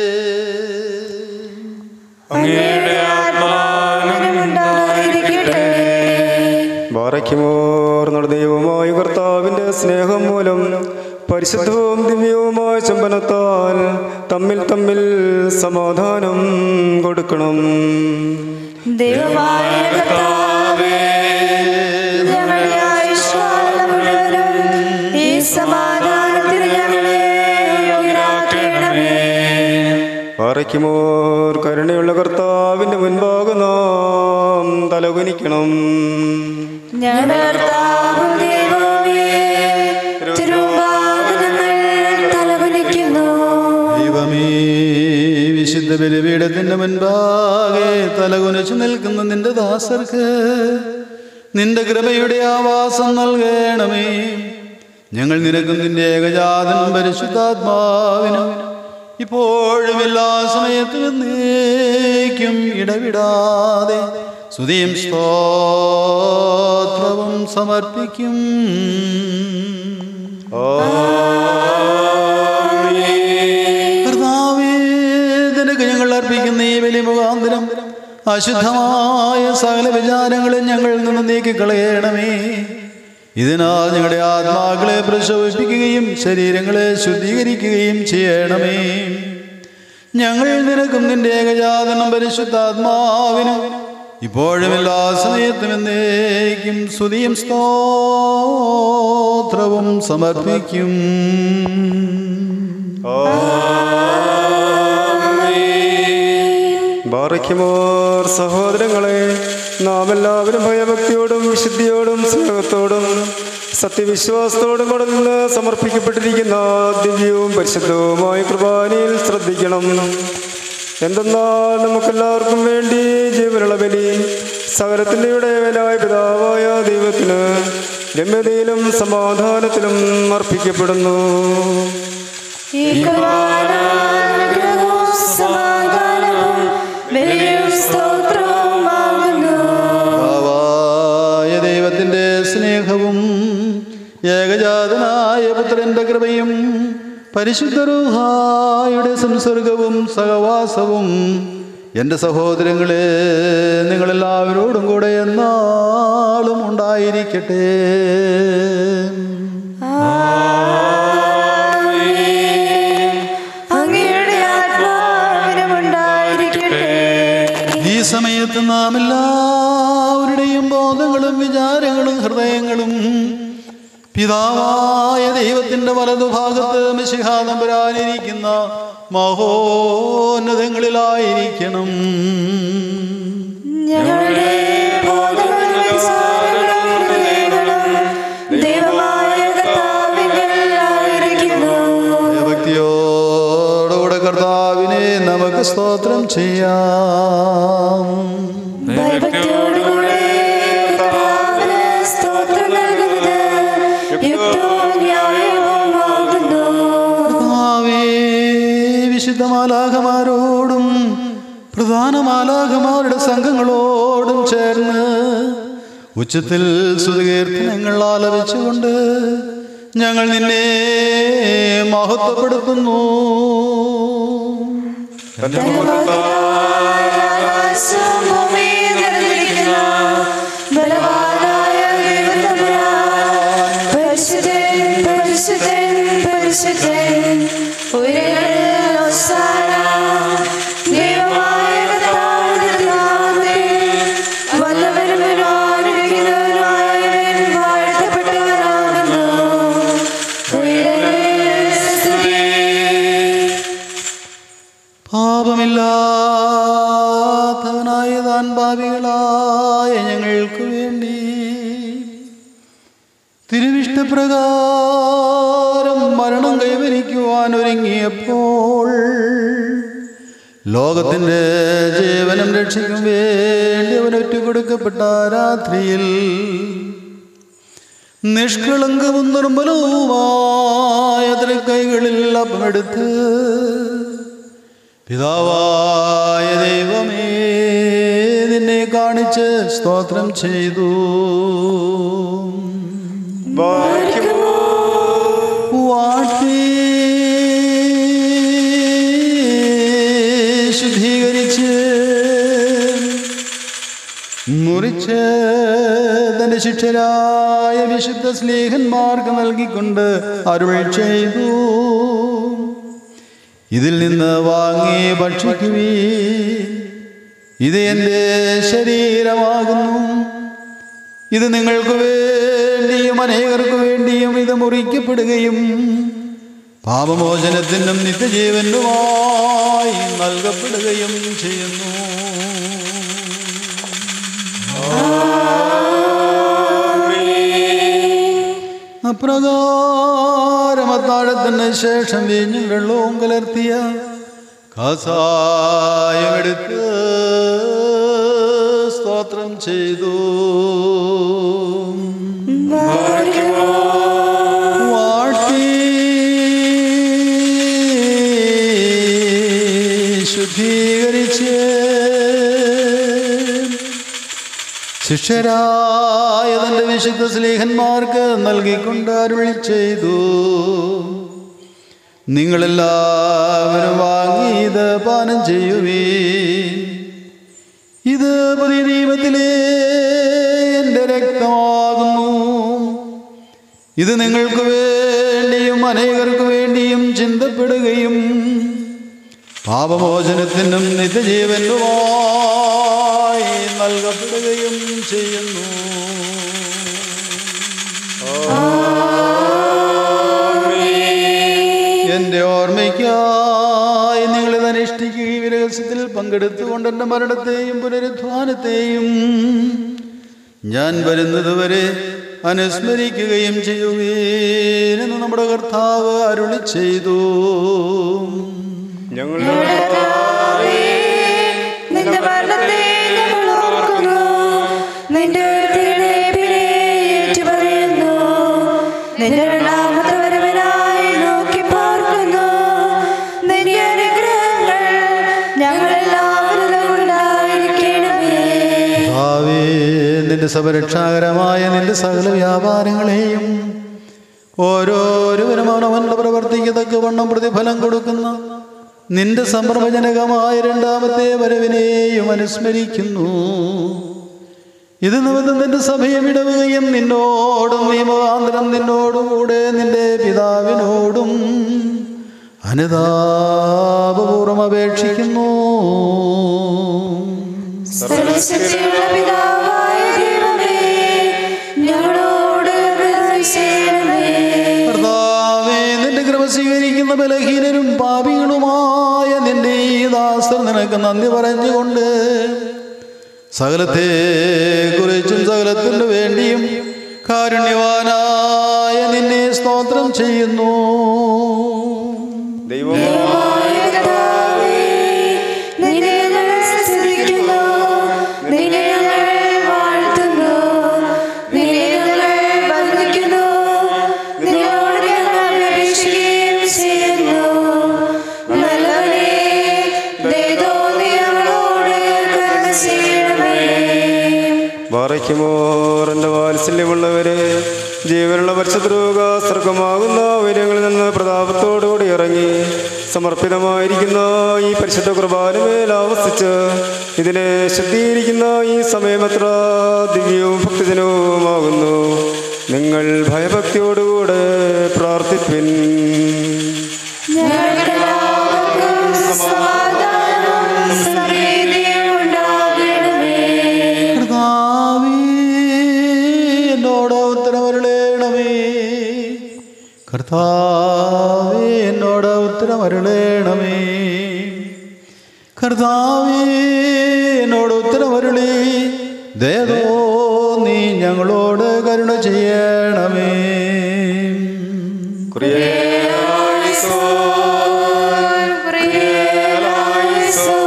അങ്ങയുടെ ഉണ്ടായിരിക്കട്ടെ ബാറയ്ക്കുമോർ നമ്മുടെ ദൈവമായ കർത്താവിന്റെ സ്നേഹം മൂലം പരിശുദ്ധവും ദിവ്യവുമായ ചുംബനത്താൽ തമ്മിൽ തമ്മിൽ സമാധാനം കൊടുക്കണം ദൈവമായ കർത്താവേ, ഞങ്ങളുടെ ആയുഷ്കാലം മുഴുവനും ഈ സമാധാനത്തിന് ഞങ്ങളെ യോഗ്യരാക്കണമേ. ബാറയ്ക്കുമോർ കരുണയുള്ള കർത്താവിന്റെ മുൻപാകെ നാം തലകുനിക്കണം ഞങ്ങളുടെ കർത്താവും ദൈവവുമേ, തിരുമുമ്പാകെ ഞങ്ങൾ തലകുനിക്കുന്നു ദൈവമേ വിശുദ്ധ ബലിപീഠത്തിന്റെ മുൻപാകെ തലകുനിച്ചു നിൽക്കുന്ന നിന്റെ ദാസർക്ക് നിന്റെ കൃപയുടെ ആവാസം നൽകണമേ ഞങ്ങൾ നിനക്കും നിന്റെ ഏകജാതനും പരിശുദ്ധാത്മാവിനും ഇപ്പോഴും എല്ലാ സമയത്തും എന്നേക്കും ഇടവിടാതെ സ്തുതിയും സ്തോത്രവും സമർപ്പിക്കും കർത്താവേ, നിനക്ക് ഞങ്ങൾ അർപ്പിക്കുന്ന ഈ വലിയ മുഖാന്തരം അശുദ്ധമായ സകല വിചാരങ്ങളും ഞങ്ങളിൽ നിന്ന് നീക്കിക്കളയണമേ ഇതിനാൽ ഞങ്ങളുടെ ആത്മാക്കളെ പ്രശോഭിപ്പിക്കുകയും ശരീരങ്ങളെ ശുദ്ധീകരിക്കുകയും ചെയ്യണമേ ഞങ്ങൾ നിനക്കും നിന്റെ ഏകജാതനം പരിശുദ്ധാത്മാവിനും ഇപ്പോഴും എല്ലാ സമയത്തും എന്നേക്കും സ്തുതിയും സ്തോത്രവും സമർപ്പിക്കും ബാറയ്ക്കുമോർ സഹോദരങ്ങളെ നാം എല്ലാവരും ഭയഭക്തിയോടും വിശുദ്ധിയോടും സ്നേഹത്തോടും സത്യവിശ്വാസത്തോടും കൂടെ നിന്ന് സമർപ്പിക്കപ്പെട്ടിരിക്കുന്ന ദിവ്യവും പരിശുദ്ധവുമായ കുർബാനയിൽ ശ്രദ്ധിക്കണം എന്തെന്നാൽ നമുക്കെല്ലാവർക്കും വേണ്ടി ജീവനുള്ള ബലി സകലത്തിൻ്റെ ഇടയവനായ പിതാവായ ദൈവത്തിന് രമ്യതയിലും സമാധാനത്തിലും അർപ്പിക്കപ്പെടുന്നു ഈ കുർബാനാനുഗ്രഹവും സമാധാനവും ബലിയും സ്തോത്രവുമാകുന്നു പിതാവായ ദൈവത്തിൻ്റെ സ്നേഹവും ഏകജാതനായ പുത്രന്റെ കൃപയും പരിശുദ്ധരൂഹായുടെ സംസർഗവും സഹവാസവും എൻ്റെ സഹോദരങ്ങളെ നിങ്ങളെല്ലാവരോടും കൂടെ എന്നാളും ഉണ്ടായിരിക്കട്ടെ അങ്ങയുടെ ആത്മാവിനും ഉണ്ടായിരിക്കട്ടെ ഈ സമയത്ത് നാം എല്ലാവരുടെയും ബോധങ്ങളും വിചാരങ്ങളും ഹൃദയങ്ങളും പിതാവായ ദൈവത്തിന്റെ വലതുഭാഗത്ത് മിശിഹാതമ്പരാനിരിക്കുന്ന മഹോന്നതങ്ങളിലായിരിക്കണം ഞങ്ങളുടെ ബോധങ്ങളും വിചാരങ്ങളും ഹൃദയങ്ങളും ദൈവമായ കർത്താവിങ്കലായിരിക്കുന്നു. ഭക്തിയോടുകൂടെ കർത്താവിനെ നമുക്ക് സ്തോത്രം ചെയ്യാം ഭയഭക്തിയോടുകൂടെ കർത്താവിന് സ്തോത്രം നൽകുന്നത് യുക്തവും ന്യായവുമാകുന്നു. കർത്താവേ, വിശുദ്ധ മാലാഖമാരോടും പ്രധാന മാലാഖമാരുടെ സംഘങ്ങളോടും ചേർന്ന് ഉച്ചത്തിൽ സുതകീർത്തനങ്ങൾ ആലപിച്ചുകൊണ്ട് ഞങ്ങൾ നിന്നെ മഹത്വപ്പെടുത്തുന്നു ആകാശവും ഭൂമിയും നിറഞ്ഞിരിക്കുന്ന ബലവാനായ ദൈവത്തമ്പുരാൻ, പരിശുദ്ധൻ, പരിശുദ്ധൻ, പരിശുദ്ധൻ, ഉയരങ്ങളിൽ ഹോസാന. ദൈവമായ കർത്താവിന്റെ നാമത്തിൽ വന്നവനും അനുഗ്രഹിക്കുന്നവനുമായവൻ വാഴ്ത്തപ്പെട്ടവനാകുന്നു. ഉയരങ്ങളിൽ സ്തുതി. പാപമില്ലാത്തവനായ താൻ പാപികളായ ഞങ്ങൾക്ക് വേണ്ടി തിരുവിഷ്ടപ്രകാരം മരണം കൈവരിക്കുവാൻ ഒരുങ്ങിയപ്പോൾ ലോകത്തിൻ്റെ ജീവനും രക്ഷയ്ക്കും വേണ്ടി അവൻ ഒറ്റുകൊടുക്കപ്പെട്ട രാത്രിയിൽ നിഷ്കളങ്കവും നിർമ്മലവുമായ കൈകളിൽ അപ്പമെടുത്ത് പിതാവായ ദൈവമേ നിന്നെ കാണിച്ച് സ്തോത്രം ചെയ്തു വാട്ടി ശുദ്ധീകരിച്ച് മുറിച്ച് തന്റെ ശിക്ഷരായ വിശുദ്ധ സ്നേഹന്മാർക്ക് നൽകിക്കൊണ്ട് അരുൾ ചെയ്തു ഇതിൽ നിന്ന് വാങ്ങി ഭക്ഷിക്കുവീ ഇത് എൻ്റെ ശരീരമാകുന്നു ഇത് നിങ്ങൾക്ക് വേണ്ടിയും അനേകർക്ക് വേണ്ടിയും ഇത് മുറിക്കപ്പെടുകയും പാപമോചനത്തിനും നിത്യജീവനുമായി നൽകപ്പെടുകയും ചെയ്യുന്നു അപ്രകാരം അത്താഴത്തിന് ശേഷം വീഞ്ഞും വെള്ളവും കലർത്തിയ കസായമെടുത്ത് സ്തോത്രം ചെയ്തു വാട്ടി ശുദ്ധീകരിച്ച് ശിഷ്യരായ തന്റെ വിശുദ്ധ സ്നേഹന്മാർക്ക് നൽകിക്കൊണ്ട് അരുളി ചെയ്തു നിങ്ങളെല്ലാവരും വാങ്ങി ഇത് പാനം ചെയ്യുവീ ഇത് പുതിയ ദൈവത്തിലെ എൻ്റെ രക്തമാകുന്നു ഇത് നിങ്ങൾക്ക് വേണ്ടിയും അനേകർക്ക് വേണ്ടിയും ചിന്തപ്പെടുകയും പാപമോചനത്തിനും നിത്യജീവനുമായി നൽകപ്പെടുകയും ചെയ്യുന്നു എൻ്റെ ഓർമ്മയ്ക്കായി നിങ്ങളിത് അനുഷ്ഠിക്കുകയും ഈ രഹസ്യത്തിൽ പങ്കെടുത്തുകൊണ്ട് എൻ്റെ മരണത്തെയും പുനരുദ്ധാനത്തെയും ഞാൻ വരുന്നതുവരെ അനുസ്മരിക്കുകയും ചെയ്യുകയെന്ന് നമ്മുടെ കർത്താവ് അരുളി ചെയ്തു ഞങ്ങളുടെ നിന്റെ മരണത്തെ ഞങ്ങൾ ഓർക്കുന്നു നിന്റെ ഉയർത്തെഴുന്നേൽപ്പിനെ ഏറ്റുപറയുന്നു നിന്റെ രണ്ടാമത്തെ വരവനായി നോക്കി പാർക്കുന്നു നിന്റെ അനുഗ്രഹങ്ങൾ ഞങ്ങളെല്ലാവരിലും ഉണ്ടായിരിക്കണമേ ഭാവേ നിന്റെ സപരക്ഷാകരമായ നിന്റെ സകല വ്യാപാരങ്ങളെയും ഓരോരുവരും അവനവന്റെ പ്രവർത്തിക്കത്തക്ക വണ്ണം പ്രതിഫലം കൊടുക്കുന്ന നിന്റെ സംഭ്രമജനകമായ രണ്ടാമത്തെ വരവിനെയും അനുസ്മരിക്കുന്നു ഇത് നിമിത്തം നിന്റെ സഭയെ വിടവുകയും നിന്നോടും നിയമകാന്തരം നിന്നോടും കൂടെ നിന്റെ പിതാവിനോടും അനുതാപപൂർവം അപേക്ഷിക്കുന്നു സർവശക്തിയുള്ള പിതാവായ ദൈവമേ ഞങ്ങളോട് കരുണ ചെയ്യണമേ കർത്താവേ നിന്റെ കൃപ സ്വീകരിക്കുന്ന ബലഹീനരും പാപികളുമായ നിന്റെ ഈ ദാസർ നിനക്ക് നന്ദി പറഞ്ഞുകൊണ്ട് സകലത്തെ കുറിച്ചും സകലത്തിനു വേണ്ടിയും കാരുണ്യവാനായ നിന്നെ സ്തോത്രം ചെയ്യുന്നു ദൈവം കർത്താവേ, നിന്നെ ഞങ്ങൾ സ്തുതിക്കുന്നു, നിന്നെ ഞങ്ങൾ വാഴ്ത്തുന്നു, നിന്നെ ഞങ്ങൾ വന്ദിക്കുന്നു, നിന്നോട് ഞങ്ങൾ അപേക്ഷിക്കുകയും ചെയ്യുന്നു. നല്ലവനേ, ദയതോ നീ ഞങ്ങളോട് കരുണ ചെയ്യണമേ വാറയ്ക്കുമോർ എൻ്റെ വാത്സല്യമുള്ളവരെ ജീവനുള്ള പരിശുദ്രോഗ സ്വർഗമാകുന്ന ഉയരങ്ങളിൽ നിന്ന് പ്രതാപത്തോടുകൂടി ഇറങ്ങി സമർപ്പിതമായിരിക്കുന്ന ഈ പരിശുദ്ധ കുർബാനമേൽ ആവസിച്ച് ഇതിനെ ശുദ്ധീകരിക്കുന്ന ഈ സമയമത്ര ദിവ്യവും ഭക്തിജനവുമാകുന്നു നിങ്ങൾ ഭയഭക്തിയോടുകൂടെ പ്രാർത്ഥിപ്പിൻ ഞങ്ങൾക്കെല്ലാവർക്കും സമാധാനവും സമൃദ്ധിയും ഉണ്ടാകണമേ കർത്താവേ എന്നോട് ഉത്തരമരുളേണമേ കർത്താവേ എന്നോട് ഉത്തരമരുളേണമേ കർത്താവേ എന്നോട് ഉത്തരമരുളി ദേവോ നീ ഞങ്ങളോട് കരുണ ചെയ്യണമേ പ്രിയലായിസോ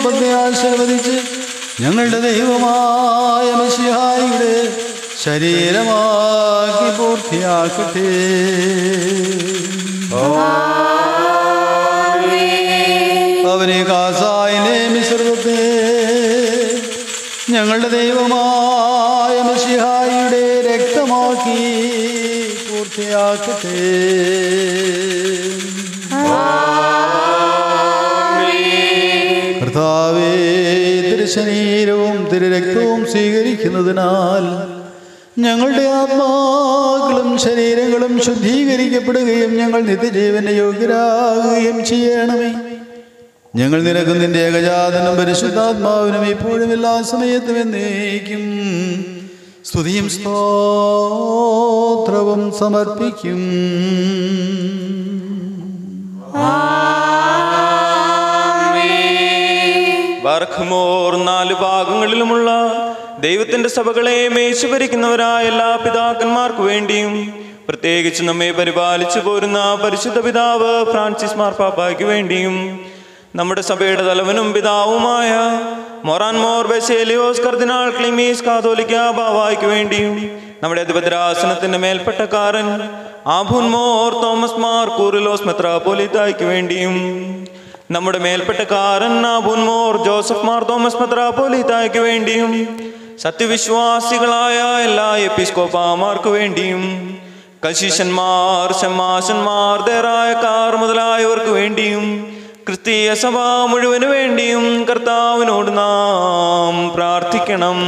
രൂപത്തെ ആശീർവദിച്ച് ഞങ്ങളുടെ ദൈവമായ മിശിഹായുടെ ശരീരമാക്കി പൂർത്തിയാക്കട്ടെ അവനെ കാസായിലെ മിശ്രിതത്തെ ഞങ്ങളുടെ ദൈവമായ മിശിഹായുടെ രക്തമാക്കി പൂർത്തിയാക്കട്ടെ കർത്താവേ തിരുശരീരവും തിരുരക്തവും സ്വീകരിക്കുന്നതിനാൽ ഞങ്ങളുടെ ആത്മാക്കളും ശരീരങ്ങളും ശുദ്ധീകരിക്കപ്പെടുകയും ഞങ്ങൾ നിത്യജീവന് യോഗ്യരാകുകയും ചെയ്യണമേ ഞങ്ങൾ നിനക്കും നിന്റെ ഏകജാതനും പരിശുദ്ധാത്മാവിനും ഇപ്പോഴും എല്ലാ സമയത്തും എന്നേക്കും സ്തുതിയും സ്തോത്രവും സമർപ്പിക്കും ബർഖമോർ നാല് ഭാഗങ്ങളിലുമുള്ള ദൈവത്തിന്റെ സഭകളെ മേശുഭരിക്കുന്നവരായ എല്ലാ പിതാക്കന്മാർക്കു വേണ്ടിയും പ്രത്യേകിച്ച് നമ്മെ പരിപാലിച്ചു പോരുന്ന പരിശുദ്ധ പിതാവ് ഫ്രാൻസിസ് മാർപ്പാപ്പയ്ക്ക് വേണ്ടിയും നമ്മുടെ സഭയുടെ തലവനും പിതാവുമായ മൊറാൻ മോർ ബെസേലിയോസ് കർദിനാൾ ക്ലിമീസ് കാതോലിക്ക ബാവായ്ക്ക് വേണ്ടിയും നമ്മുടെ അധിപതിരാസനത്തിന്റെ മേൽപ്പെട്ടക്കാരൻ ആഭുൻ മോർ തോമസ് മാർ കൂറിലോസ് മെത്രാപോലിത്തായ്ക്ക് വേണ്ടിയും നമ്മുടെ മേൽപ്പെട്ടക്കാരൻ ആബുൻ മോർ ജോസഫ് മാർ തോമസ് മെത്രാപോലിത്തായ്ക്ക് വേണ്ടിയും സത്യവിശ്വാസികളായ എല്ലാ എപ്പിസ്കോപ്പാമാർക്ക് വേണ്ടിയും കശീശന്മാർ ഷമാശന്മാർ ദേറായക്കാർ മുതലായവർക്ക് വേണ്ടിയും ക്രിസ്തീയ സഭ മുഴുവന് വേണ്ടിയും കർത്താവിനോട് നാം പ്രാർത്ഥിക്കണം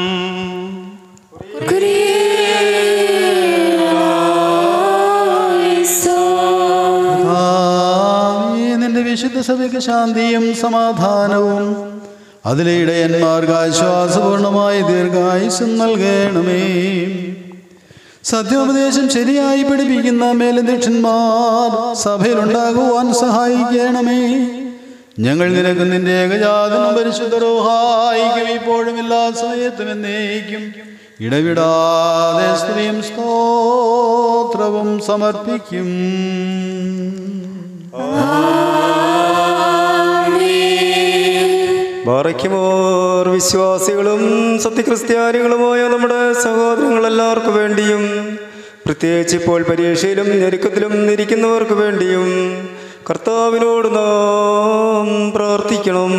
കർത്താവേ, നിന്റെ വിശുദ്ധ സഭയ്ക്ക് ശാന്തിയും സമാധാനവും അതിലെ ഇടയന്മാർക്ക് ആശ്വാസപൂർണമായ ദീർഘായുസും നൽകണമേ സത്യോപദേശം ശരിയായി പഠിപ്പിക്കുന്ന മേലധ്യക്ഷന്മാർ സഭയിലുണ്ടാകുവാൻ സഹായിക്കണമേ ഞങ്ങൾ നിനക്ക് നിന്റെ ഏകജാതനും പരിശുദ്ധ റോഹായിക്കും ഇപ്പോഴും എല്ലാ സമയത്തും എന്നേക്കും ഇടവിടാതെ സ്ത്രീയും സ്തോത്രവും സമർപ്പിക്കും ബാറയ്ക്കുമോർ വിശ്വാസികളും സത്യക്രിസ്ത്യാനികളുമായ നമ്മുടെ സഹോദരങ്ങളെല്ലാവർക്കു വേണ്ടിയും പ്രത്യേകിച്ച് ഇപ്പോൾ പരീക്ഷയിലും ഞെരുക്കത്തിലും ഇരിക്കുന്നവർക്ക് വേണ്ടിയും കർത്താവിനോട് നാം പ്രാർത്ഥിക്കണം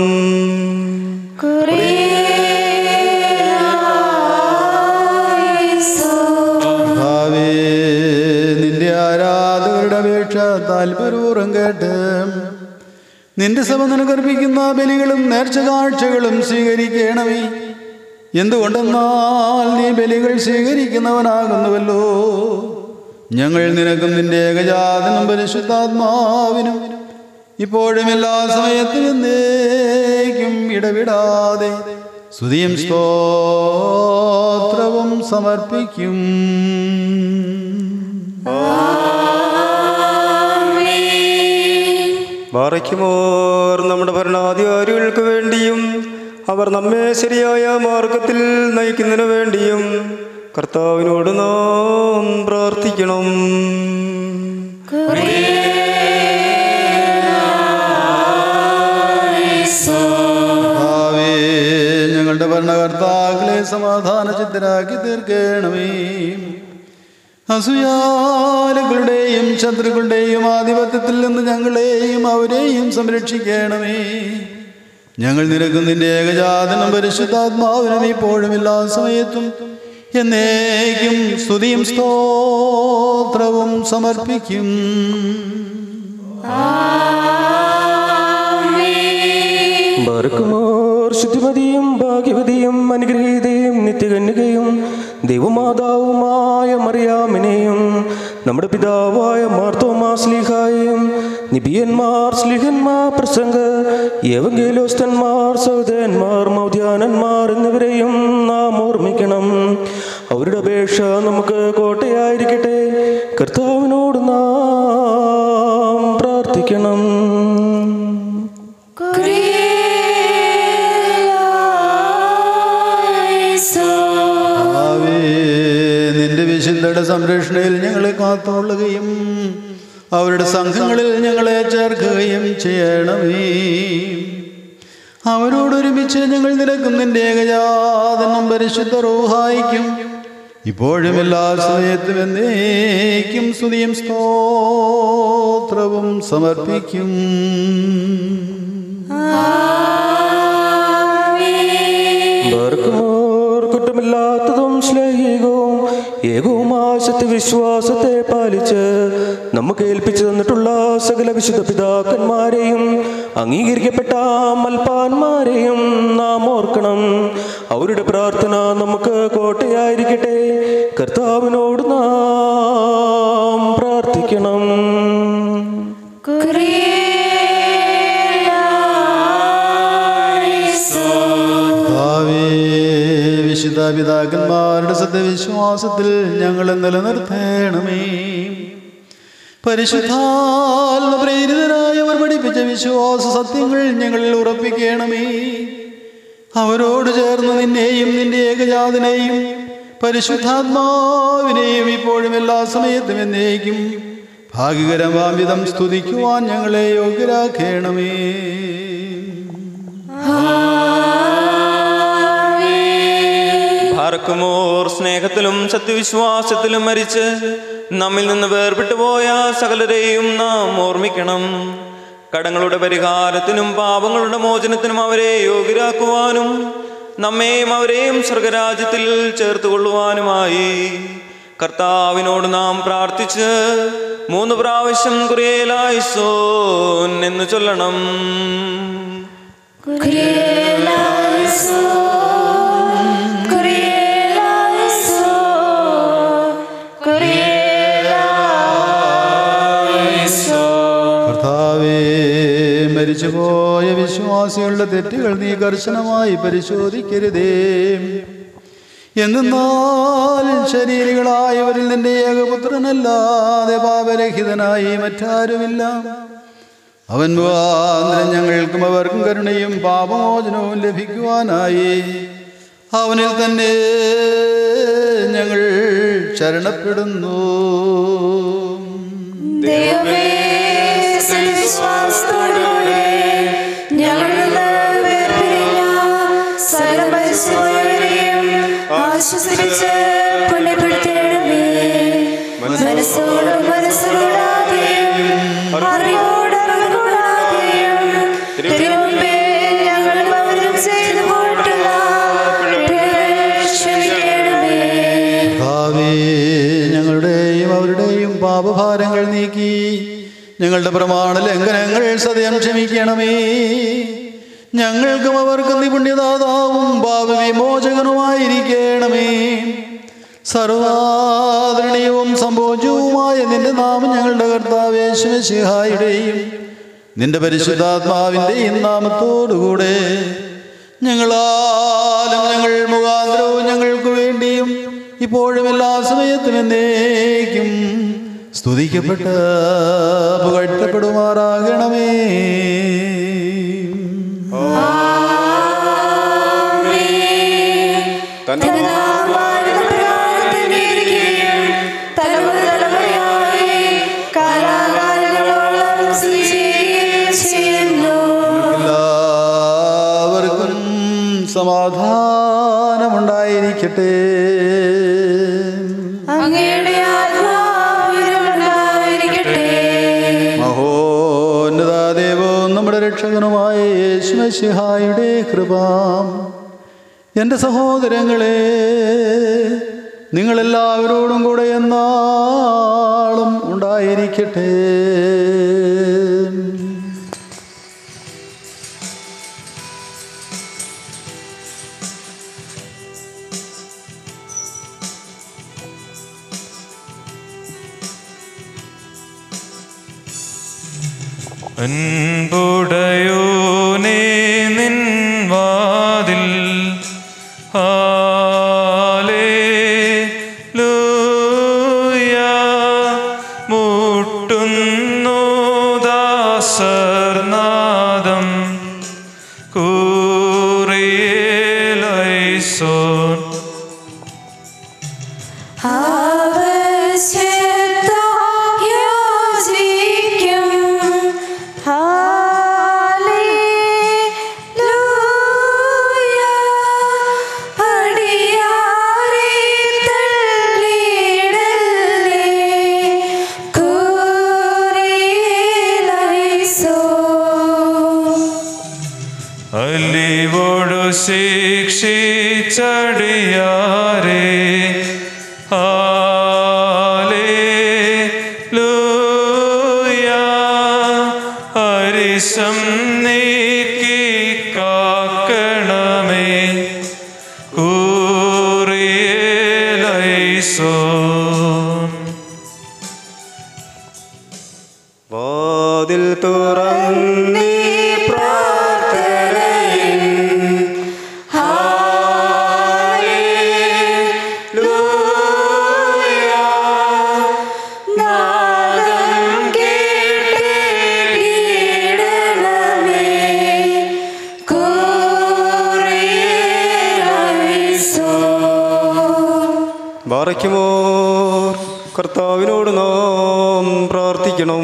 കർത്താവേ, നിന്റെ ആരാധകരുടെ അപേക്ഷ താല്പര്യപൂർവ്വം കേട്ട് നിന്റെ സഭ നിനക്കർപ്പിക്കുന്ന ബലികളും നേർച്ച കാഴ്ചകളും സ്വീകരിക്കണമേ എന്തുകൊണ്ടെന്നാൽ നീ ബലികൾ സ്വീകരിക്കുന്നവനാകുന്നുവല്ലോ ഞങ്ങൾ നിനക്കും നിന്റെ ഏകജാതനും പരിശുദ്ധാത്മാവിനും ഇപ്പോഴും എല്ലാ സമയത്തും എന്നേക്കും ഇടവിടാതെ സ്തുതിയും സ്തോത്രവും സമർപ്പിക്കും ബാറയ്ക്കുമോർ നമ്മുടെ ഭരണാധികാരികൾക്ക് വേണ്ടിയും അവർ നമ്മെ ശരിയായ മാർഗത്തിൽ നയിക്കുന്നതിന് വേണ്ടിയും കർത്താവിനോട് നാം പ്രാർത്ഥിക്കണം കർത്താവേ, ഞങ്ങളുടെ ഭരണകർത്താക്കളെ സമാധാന ചിത്തരാക്കി തീർക്കണമേ അസുയാലുകളുടെയും ശത്രുക്കളുടെയും ആധിപത്യത്തിൽ നിന്ന് ഞങ്ങളെയും അവരെയും സംരക്ഷിക്കണമേ ഞങ്ങൾ നിരക്കും നിന്റെ ഏകജാതനം പരിശുദ്ധാത്മാവിനും ഇപ്പോഴും എല്ലാ സമയത്തും എന്നേക്കും സ്തുതിയും സ്തോത്രവും സമർപ്പിക്കും ബർക്കുമോർ ശുദ്ധിമതിയും ഭാഗ്യവതിയും അനുഗ്രഹീതയും നിത്യകന്യകയും ദൈവമാതാവുമായ മറിയാമിനെയും നമ്മുടെ പിതാവായ മാർത്തോമാ സ്ലിഹായും നിബിയന്മാർ സ്ലിഹന്മാർ പ്രസംഗ യവങ്കേലോസ്തന്മാർ സഹോദരന്മാർ മൗദ്യാനന്മാർ എന്നിവരെയും നാം ഓർമ്മിക്കണം അവരുടെ അപേക്ഷ നമുക്ക് കോട്ടയായിരിക്കട്ടെ കർത്താവിനോട് നാം പ്രാർത്ഥിക്കണം കർത്താവേ, നിന്റെ വിശുദ്ധയുടെ സംരക്ഷണയിൽ ഞങ്ങളെ കാത്തുകൊള്ളുകയും അവരുടെ സംഘങ്ങളിൽ ഞങ്ങളെ ചേർക്കുകയും ചെയ്യണമേ അവരോടൊരുമിച്ച് ഞങ്ങൾ നിരക്കും നിന്റെ ഏകജാതനം പരിശുദ്ധ റൂഹായിക്കും ഇപ്പോഴും എല്ലാ സമയത്തും എന്നേക്കും സ്തുതിയും സ്തോത്രവും സമർപ്പിക്കും ബർക്കുമോർ കുറ്റമില്ലാത്തതും ശ്ലൈകവും ഏകവുമായ സത്യവിശ്വാസത്തെ പാലിച്ച് നമുക്ക് ഏൽപ്പിച്ചു തന്നിട്ടുള്ള സകല വിശുദ്ധ പിതാക്കന്മാരെയും അംഗീകരിക്കപ്പെട്ട മൽപ്പാന്മാരെയും നാം ഓർക്കണം അവരുടെ പ്രാർത്ഥന നമുക്ക് കോട്ടയായിരിക്കട്ടെ കർത്താവിനോട് നാം പ്രാർത്ഥിക്കണം ഭാവേ വിശുദ്ധ പിതാക്കന്മാരുടെ സത്യവിശ്വാസത്തിൽ ഞങ്ങളെ നിലനിർത്തണമേ പരിശുദ്ധാത്മ പ്രേരിതരായവർ പഠിപ്പിച്ച വിശ്വാസ സത്യങ്ങൾ ഞങ്ങളിൽ ഉറപ്പിക്കണമേ അവരോട് ചേർന്ന് നിന്നെയും നിന്റെ ഏകജാതനെയും പരിശുദ്ധാത്മാവിനെയും ഇപ്പോഴും എല്ലാ സമയത്തും എന്നേക്കും ഭാഗ്യകരമാം വിധം സ്തുതിക്കുവാൻ ഞങ്ങളെ യോഗ്യരാക്കണമേ ഭാർക്കുമോർ സ്നേഹത്തിലും സത്യവിശ്വാസത്തിലും മരിച്ച് നമ്മിൽ നിന്ന് വേർപെട്ടു പോയ സകലരെയും നാം ഓർമ്മിക്കണം കടങ്ങളുടെ പരിഹാരത്തിനും പാപങ്ങളുടെ മോചനത്തിനും അവരെ യോഗ്യരാക്കുവാനും നമ്മെയും അവരെയും സ്വർഗരാജ്യത്തിൽ ചേർത്തുകൊള്ളുവാനുമായി കർത്താവിനോട് നാം പ്രാർത്ഥിച്ച് മൂന്ന് പ്രാവശ്യം കുറിയേലായിസോൻ എന്ന് ചൊല്ലണം കർത്താവേ മരിച്ചുപോയ വിശ്വാസികളുടെ തെറ്റുകൾ നീ കർശനമായി പരിശോധിക്കരുതേ എന്നാൽ ശരീരികളായവരിൽ നിന്റെ ഏകപുത്രനല്ലാതെ പാപരഹിതനായി മറ്റാരുമില്ല അവൻ മുഖാന്തരം ഞങ്ങൾക്കും അവർക്കും കരുണയും പാപമോചനവും ലഭിക്കുവാനായി അവനിൽ തന്നെ ഞങ്ങൾ ശരണപ്പെടുന്നു ദൈവമേ സത്യവിശ്വാസത്തോടുകൂടെ ഞങ്ങളിൽ നിന്ന് വേർപിരിഞ്ഞ സകല മരിച്ചുപോയവരെയും ആശ്വസിപ്പിച്ച് പുണ്യപ്പെടുത്തണമേ മനസ്സോട് മനസ്സുകൂടാതെയും അറിവോട് അറിവുകൂടാതെയും തിരുമുമ്പേ ഞങ്ങൾ മൗനം ചെയ്തു പോയിട്ടുള്ള പിഴകൾ ക്ഷമിക്കണമേ ഭാവി ഞങ്ങളുടെയും അവരുടെയും പാപഭാരങ്ങൾ നീക്കി ഞങ്ങളുടെ പ്രമാണ ലംഘനങ്ങൾ സദയം ക്ഷമിക്കണമേ ഞങ്ങൾക്കും അവർക്കും നീ പുണ്യദാതാവും പാപവിമോചകനുമായിരിക്കണമേ സർവാദരണീയവും സംഭോജ്യവുമായ നിന്റെ നാമം ഞങ്ങളുടെ കർത്താവേശുഹായുടെയും നിന്റെ പരിശുദ്ധാത്മാവിൻ്റെയും നാമത്തോടുകൂടെ ഞങ്ങളാലും ഞങ്ങൾ മുഖാന്തരവും ഞങ്ങൾക്ക് വേണ്ടിയും ഇപ്പോഴും എല്ലാ സമയത്തും എന്നേക്കും സ്തുതിക്കപ്പെട്ട് പുകഴ്ത്തപ്പെടുമാറാകണമേ എല്ലാവർക്കും സമാധാനമുണ്ടായിരിക്കട്ടെ അങ്ങയുടെ ആത്മാവിനുണ്ടായിരിക്കട്ടെ മഹോന്നതാദേവവും നമ്മുടെ രക്ഷകനുമായ യേശുമശിഹായുടെ കൃപാം എൻ്റെ സഹോദരങ്ങളെ നിങ്ങളെല്ലാവരോടും കൂടെ എന്നാളും ഉണ്ടായിരിക്കട്ടെ അൻപുടയോനേ നിൻ വാതിൽ ഹാലേലൂയ മുട്ടുന്നു ദാസർനാദം കൂറിയേലൈസോൻ യാചിക്കും. ഹാലേലൂയ. കനിവോടു ശിക്ഷിച്ചടിയാരെ ഹാലേലൂയ ഹരിശം നീക്കി കാക്കണമേ കൂറിയേലൈസോൻ വാതിൽ തുറന്നീ ബാറയ്ക്കുമോ കർത്താവിനോട് നാം പ്രാർത്ഥിക്കണം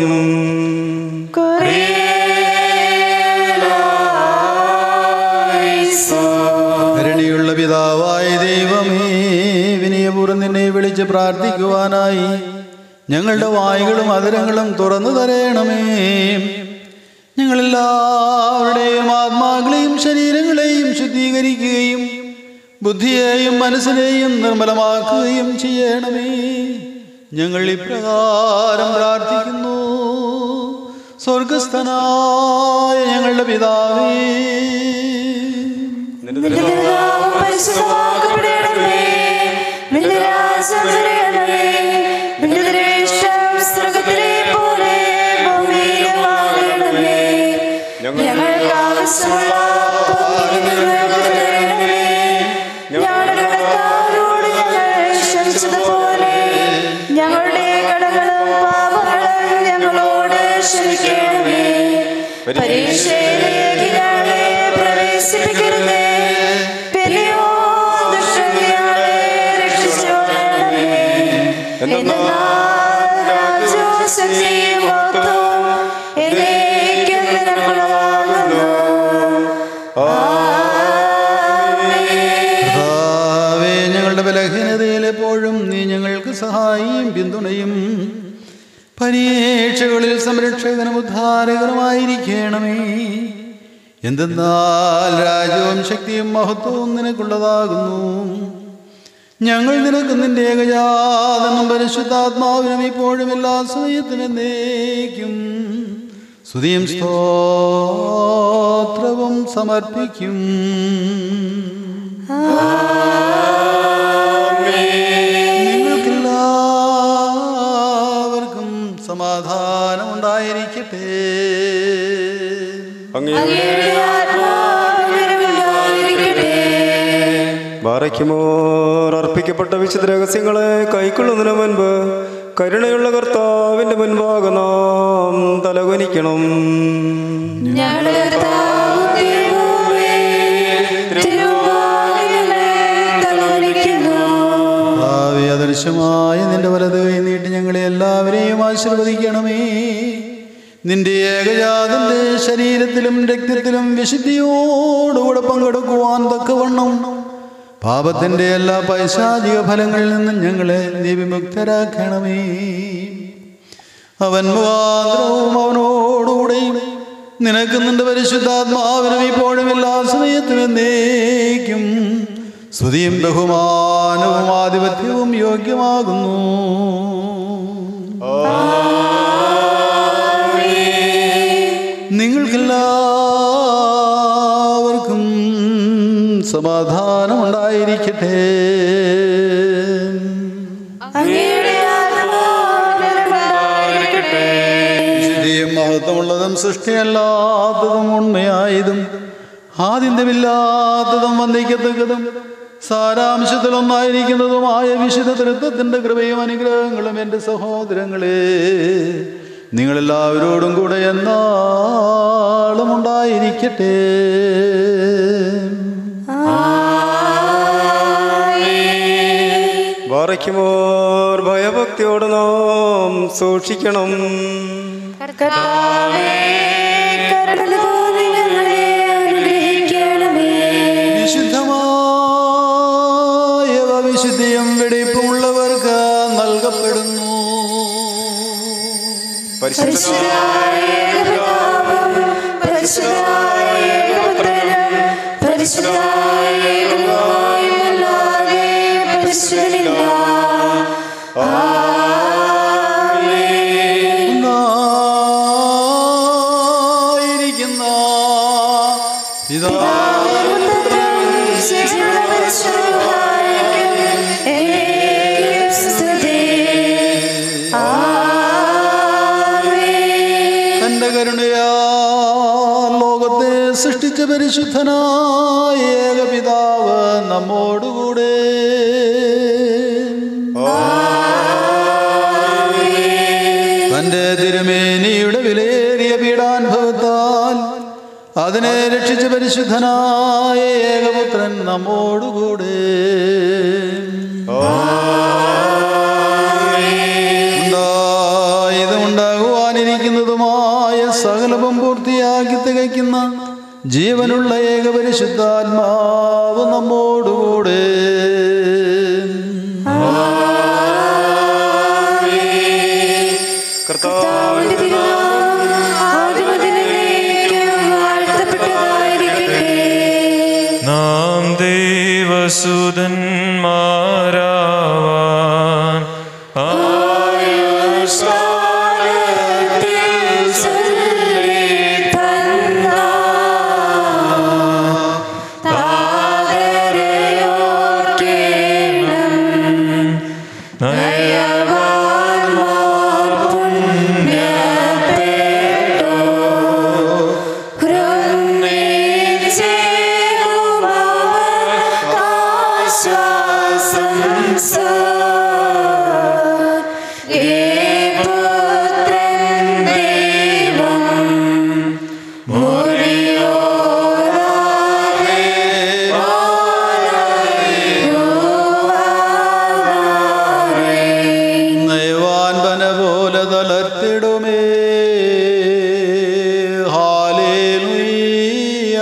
കരുണയുള്ള പിതാവായ ദൈവമേ വിനയപൂർവ്വം നിന്നെ വിളിച്ച് പ്രാർത്ഥിക്കുവാനായി ഞങ്ങളുടെ വായുകളും അതരങ്ങളും തുറന്നു തരയണമേ ഞങ്ങളെല്ലാവരുടെയും ആത്മാക്കളെയും ശരീരങ്ങളെയും ശുദ്ധീകരിക്കുകയും ബുദ്ധിയെയും മനസ്സിനെയും നിർമ്മലമാക്കുകയും ചെയ്യണമേ ഞങ്ങൾ ഇപ്രകാരം പ്രാർത്ഥിക്കുന്നു സ്വർഗസ്ഥനായ ഞങ്ങളുടെ പിതാവേ പരിശുദ്ധമാക്കപ്പെടണമേ നിന്റെ രാജ്യം വരണമേ നിന്റെ തിരുവിഷ്ടം സ്വർഗ്ഗത്തിലെ പോലെ ഭൂമിയിലുമാകണമേ ഞങ്ങൾക്ക് ആവശ്യമുള്ള ഭൂമി ഞങ്ങൾക്ക് തരണമേ ഞങ്ങളുടെ കടക്കാരോട് ഞങ്ങൾ ക്ഷമിച്ചതുപോലെ ഞങ്ങളുടെ കടങ്ങളും പാപങ്ങളും ഞങ്ങളോട് ക്ഷമിക്കണമേ പരീക്ഷയിലേക്ക് ഞങ്ങളെ പ്രവേശിപ്പിക്കരുതേ പിന്നെയോ ദുഷ്ടങ്ങളെ രക്ഷിച്ചുകൊള്ളണമേ എന്നാൽ രാജ്യവും ശക്തിയും മഹത്വവും എന്നേക്കും നിനക്കുള്ളതാകുന്നു. കർത്താവേ, ഞങ്ങളുടെ ബലഹീനതയിൽ എപ്പോഴും നീ ഞങ്ങൾക്ക് സഹായിയും പിന്തുണയും പരീക്ഷകളിൽ സംരക്ഷകനും ഉദ്ധാരകനുമായിരിക്കണമേ എന്തെന്നാൽ രാജ്യവും ശക്തിയും മഹത്വവും നിനക്കുള്ളതാകുന്നു ഞങ്ങൾ നിനക്ക് നിന്റെ ഏകജാതനും പരിശുദ്ധാത്മാവിനും ഇപ്പോഴും എല്ലാ സമയത്തിനും എന്നേക്കും സ്തുതിയും സ്തോത്രവും സമർപ്പിക്കും നിങ്ങൾക്കെല്ലാവർക്കും സമാധാനം ഉണ്ടായിരിക്കട്ടെ അങ്ങയുടെ ആത്മാവിനുണ്ടായിരിക്കട്ടെ. ബാറയ്ക്കുമോർ അർപ്പിക്കപ്പെട്ട വിശുദ്ധ രഹസ്യങ്ങളെ കൈക്കൊള്ളുന്നതിന് മുൻപ് കരുണയുള്ള കർത്താവിന്റെ മുൻപാകെ നാം തലകുനിക്കണം ഞങ്ങളുടെ കർത്താവും ദൈവമേ, തിരുമുമ്പാകെ ഞങ്ങൾ തലകുനിക്കുന്നു. ഭാവി അദൃശ്യമായ നിന്റെ വലത് കൈ നീട്ടി ഞങ്ങളെ എല്ലാവരെയും ആശീർവദിക്കണമേ നിന്റെ ഏകജാതന്റെ ശരീരത്തിലും രക്തത്തിലും വിശുദ്ധിയോടുകൂടെ പങ്കെടുക്കുവാൻ തക്കവണ്ണം പാപത്തിന്റെ എല്ലാ പൈശാചിക ഫലങ്ങളിൽ നിന്നും ഞങ്ങളെ നീ വിമുക്തരാക്കണമേ അവൻ മുഖാന്തരവും അവനോടുകൂടെയും നിനക്ക് നിന്റെ പരിശുദ്ധാത്മാവിനും ഇപ്പോഴും എല്ലാ സമയത്തും എന്നേക്കും സ്തുതിയും ബഹുമാനവും ആധിപത്യവും യോഗ്യമാകുന്നു നിങ്ങൾക്കെല്ലാവർക്കും സമാധാനം ഉണ്ടായിരിക്കട്ടെ അങ്ങയുടെ ആത്മാവിനുണ്ടായിരിക്കട്ടെ. വിശുദ്ധിയും മഹത്വമുള്ളതും സൃഷ്ടിയല്ലാത്തതും ഉണ്മയായതും ആദിന്യമില്ലാത്തതും വന്ദിക്കത്തക്കതും സാരാംശത്തിലൊന്നായിരിക്കുന്നതുമായ വിശുദ്ധ തൃത്വത്തിൻ്റെ കൃപയും അനുഗ്രഹങ്ങളും എൻ്റെ സഹോദരങ്ങളെ നിങ്ങളെല്ലാവരോടും കൂടെ എന്നാളും ഉണ്ടായിരിക്കട്ടെ ബാറയ്ക്കുമോർ ഭയഭക്തിയോട് നാം സൂക്ഷിക്കണം കർത്താവേ, കരുണ തോന്നി ഞങ്ങളെ അനുഗ്രഹിക്കണമേ. വിശുദ്ധമായവ വിശുദ്ധിയും വെടിപ്പുമുള്ളവർക്ക് നൽകപ്പെടുന്നു പരിശുദ്ധനായ ഏകപിതാവും, പരിശുദ്ധനായ ഏകപുത്രനും, പരിശുദ്ധായ ദൈവമായുമല്ലാതെ പരിശുദ്ധനില്ല ഒന്നായിരിക്കുന്ന പിതാ തന്റെ കരുണയാ ലോകത്തെ സൃഷ്ടിച്ച പരിശുദ്ധനായ ഏകപിതാവ് നമ്മോടുകൂടെ തന്റെ തിരുമേനിയുടെ വിലയേറിയ പീഡാനുഭവത്താൽ അതിനെ രക്ഷിച്ച പരിശുദ്ധനായ ഏകപുത്രൻ നമ്മോടുകൂടെ ഉണ്ടായതും ഉണ്ടാകുവാനിരിക്കുന്നതുമായ സകലവും പൂർത്തിയാക്കി തികയ്ക്കുന്ന ജീവനുള്ള ഏകപരിശുദ്ധാത്മാവ് നമ്മോടുകൂടെ കർത്താവിന്റെ തിരുനാമം ആദിമുതലേക്കും വാഴ്ത്തപ്പെട്ടതായിരിക്കട്ടെ നാം ദേവസുതന്മാരാവാൻ നയവാൻ വന പോലെ തളർത്തിടുമേ ഹാലേലുയ്യ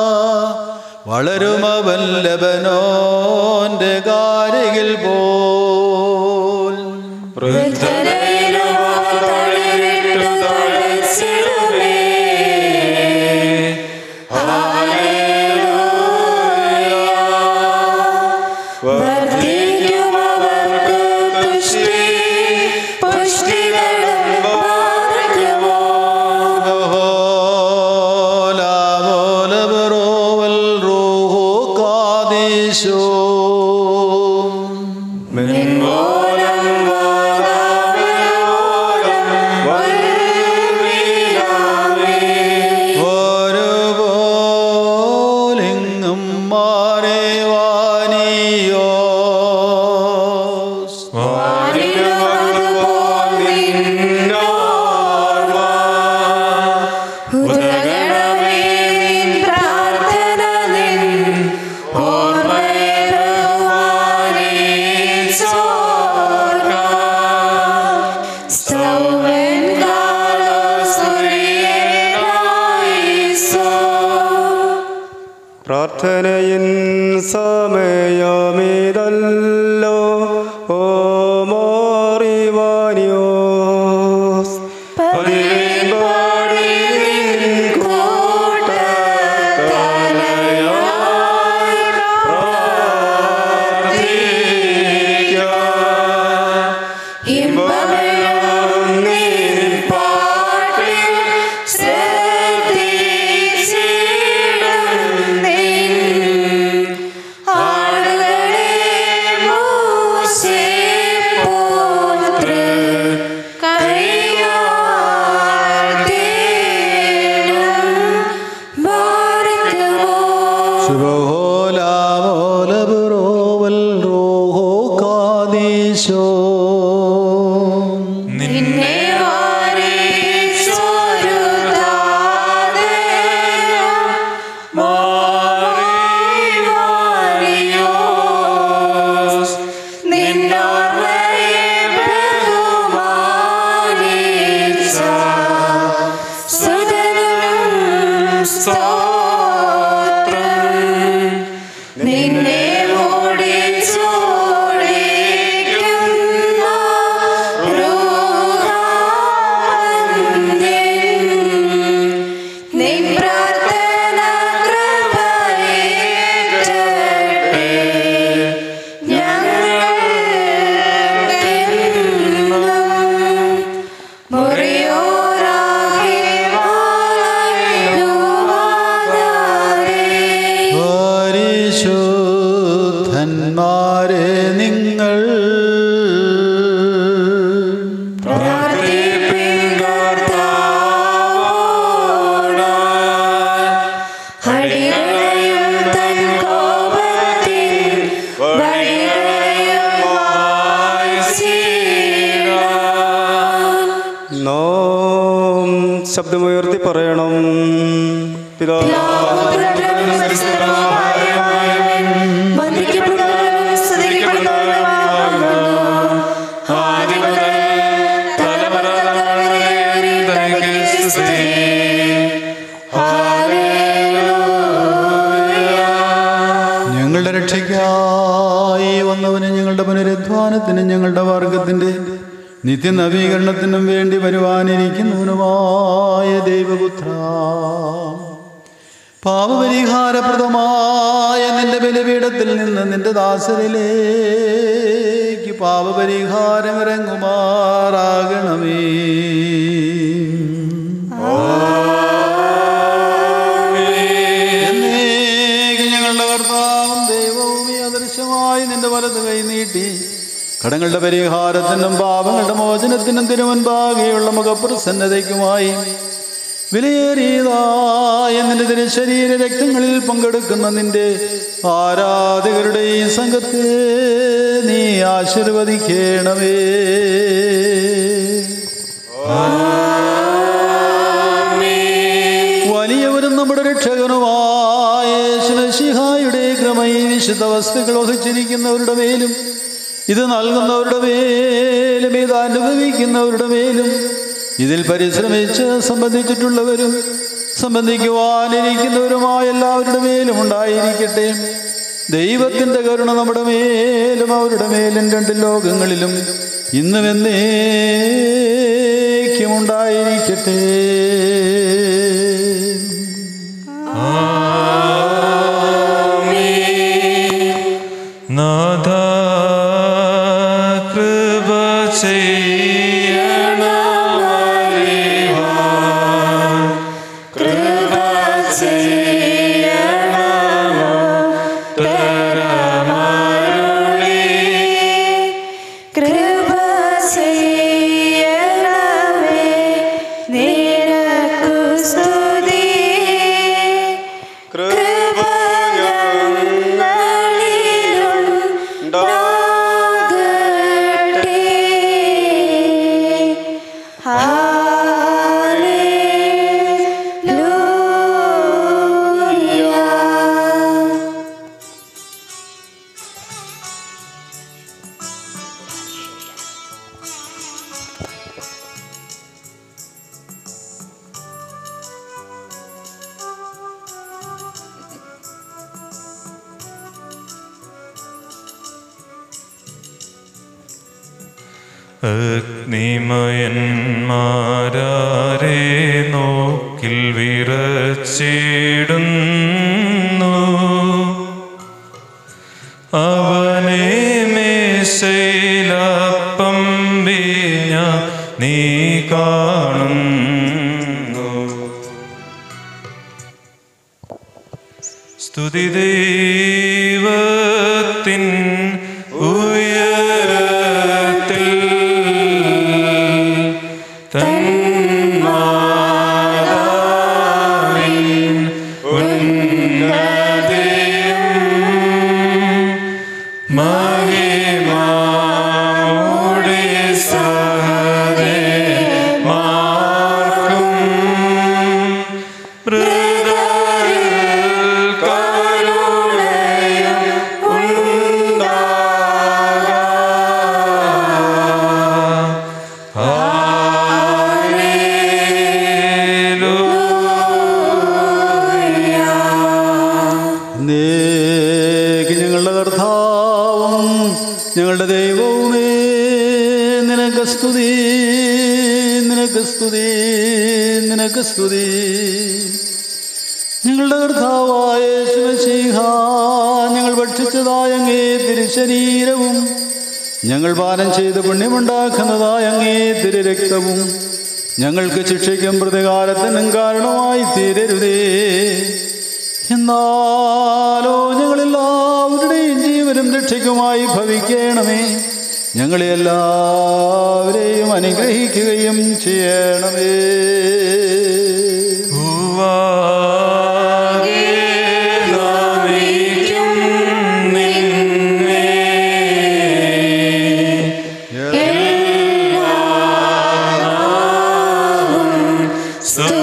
വളരുമവൻ ലബനോന്റെ കാരികിൽ പോൽ ലാമോലബറോവൽ റൂഹു കാദീശോ ഒരുപോലിങ്ങും മാറേവാനിയോ പ്രാർത്ഥനയിൻ സമയമേതല്ലോ ഓ മോറിവാനിയോസ് ആളുകളെ ശബ്ദമുയർത്തി പറയണം പിതാവ് വന്ദിക്കപ്പെടുന്നവനും സ്തുതിക്കപ്പെടുന്നവനുമാകുന്നു. ആദ്യം മുതൽ തലമുറ തലമുറയേറി തനിക്ക് സ്തുതി. ഞങ്ങളുടെ രക്ഷയ്ക്കായി വന്നവന് ഞങ്ങളുടെ പുനരുദ്ധാനത്തിനും ഞങ്ങളുടെ വർഗത്തിൻ്റെ നിത്യനവീകരണത്തിനും വേണ്ടി വരുവാനിരിക്കുന്നവനുമായ ദൈവപുത്ര പാപപരിഹാരപ്രദമായ നിന്റെ ബലിപീഠത്തിൽ നിന്ന് നിന്റെ ദാസരിലേക്ക് പാപപരിഹാരം ഇറങ്ങുമാറാകണമേ എന്നേക്കും ഞങ്ങളുടെ കർത്താവും ദൈവവും ഈ അദൃശ്യമായി നിന്റെ വലത് കൈ നീട്ടി കടങ്ങളുടെ പരിഹാരത്തിനും പാപങ്ങളുടെ മോചനത്തിനും തിരുവൻപാകെയുള്ള മുഖപ്രസന്നതയ്ക്കുമായി വിലയേറിയതായ നിന്റെ തിരുശരീര രക്തങ്ങളിൽ പങ്കെടുക്കുന്ന നിന്റെ ആരാധകരുടെ ഈ സംഘത്തെ നീ ആശീർവദിക്കണമേ വലിയവരും നമ്മുടെ രക്ഷകനുമായ ശിവശിഹായുടെ ക്രമയിൽ വിശുദ്ധ വസ്തുക്കൾ വഹിച്ചിരിക്കുന്നവരുടെ മേലും ഇത് നൽകുന്നവരുടെ മേലും ഇത് അനുഭവിക്കുന്നവരുടെ മേലും ഇതിൽ പരിശ്രമിച്ച് സംബന്ധിച്ചിട്ടുള്ളവരും സംബന്ധിക്കുവാനിരിക്കുന്നവരുമായ എല്ലാവരുടെ മേലും ഉണ്ടായിരിക്കട്ടെ ദൈവത്തിൻ്റെ കരുണ നമ്മുടെ മേലും അവരുടെ മേലും രണ്ട് ലോകങ്ങളിലും ഇന്നും എന്നേക്കും ഉണ്ടായിരിക്കട്ടെ നാഥ കൃപ ചെയ്യണമറിവാൻ കൃപ ചെയ്യണമോ തരമരുളി. കൃപ ചെയ്യണമേ നിനക്കു സ്തുതി കൃപ ഞങ്ങളിലുണ്ടാകട്ടെ. ഹല്ലേലൂയ. അഗ്നിമയന്മാരെ നോക്കിൽ വിറച്ചിടുന്നു അവനെ മേശയിലപ്പം വീഞ്ഞ നീ കാണുന്നു സ്തുതി ദൈവത്തിൻ ഉയരത്തിൽ തന്മാതാവിൻ ഉന്നതിയും മഹിമാവുടെ സഹദേ മാർക്കും എന്നേക്ക് ഞങ്ങളുടെ കർത്താവും ഞങ്ങളുടെ ദൈവവുമേ നിനക്ക് സ്തുതി നിനക്ക് സ്തുതി നിനക്ക് സ്തുതി ഞങ്ങളുടെ കർത്താവായ ശിവശീഹ ഞങ്ങൾ ഭക്ഷിച്ചതായ അങ്ങേ തിരുശരീരവും ഞങ്ങൾ പാനം ചെയ്ത് പുണ്യമുണ്ടാക്കുന്നതായ അങ്ങേ തിരുരക്തവും ഞങ്ങൾക്ക് ശിക്ഷയ്ക്കും പ്രതികാരത്തിനും കാരണമായി തീരരുതേ എന്നാലോ ഞങ്ങളെല്ലാവരുടെയും ജീവനും രക്ഷയ്ക്കുമായി ഭവിക്കണമേ ഞങ്ങളെ എല്ലാവരെയും അനുഗ്രഹിക്കുകയും ചെയ്യണമേ ഭൂവാകെ നമിക്കും നിന്നെ. സ്തുതിക്കും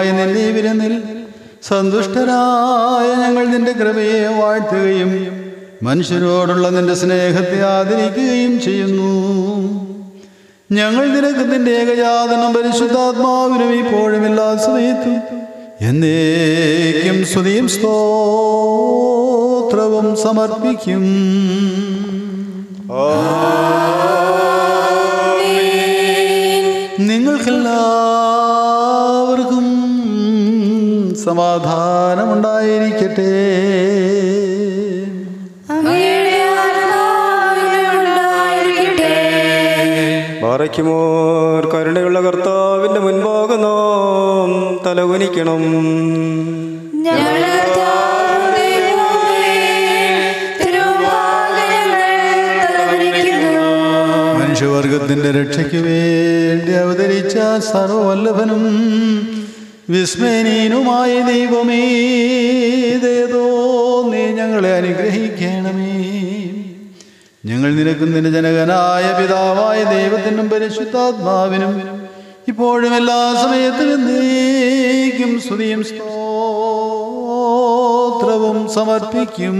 നിന്റെ ഈ വിരുന്നിൽ സന്തുഷ്ടരായ ഞങ്ങൾ നിന്റെ കൃപയെ വാഴ്ത്തുകയും മനുഷ്യരോടുള്ള നിന്റെ സ്നേഹത്തെ ആദരിക്കുകയും ചെയ്യുന്നു ഞങ്ങൾ നിനക്ക് നിന്റെ ഏകജാതനം പരിശുദ്ധാത്മാവിനും ഇപ്പോഴും എല്ലാ സമയത്തും എന്നേക്കും സ്തുതിയും സ്തോത്രവും സമർപ്പിക്കും നിങ്ങൾക്കെല്ലാവർക്കും സമാധാനമുണ്ടായിരിക്കട്ടെ അങ്ങയുടെ ആത്മാവിനുണ്ടായിരിക്കട്ടെ. പാറയ്ക്കുമോർ കരുണയുള്ള കർത്താവിന്റെ മുൻപാകെ നാം തലകുനിക്കണം ഞങ്ങളുടെ കർത്താവേ, തിരുമുമ്പാകെ ഞങ്ങൾ തലകുനിക്കുന്നു. മനുഷ്യവർഗത്തിന്റെ രക്ഷയ്ക്ക് വേണ്ടി അവതരിച്ച സർവവല്ലഭനും വിസ്മയനീനുമായ ദൈവമേ ഇതേതോ നീ ഞങ്ങളെ അനുഗ്രഹിക്കണമേ ഞങ്ങൾ നിനക്കും നിന്റെ ജനകനായ പിതാവായ ദൈവത്തിനും പരിശുദ്ധാത്മാവിനും ഇപ്പോഴും എല്ലാ സമയത്തും എന്നേക്കും സ്തുതിയും സ്തോത്രവും സമർപ്പിക്കും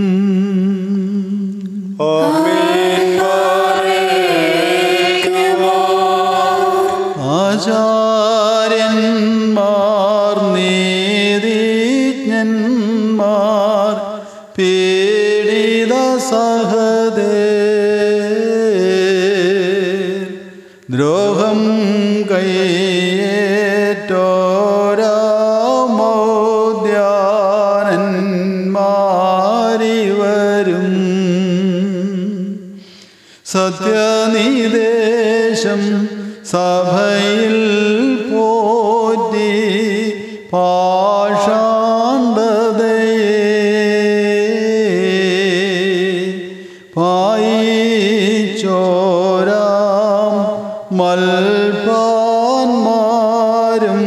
ആചാര്യന്മാർ നീതിജ്ഞന്മാർ പീഡിത സഹദേ ദ്രോഹം കയ്യേറ്റോരാമോദ്യാനന്മാരിവരും സത്യനിദേശം സഭയിൽ പോറ്റി പാഷാണ്ടതയെ പായിച്ചോരാം മൽപാന്മാരും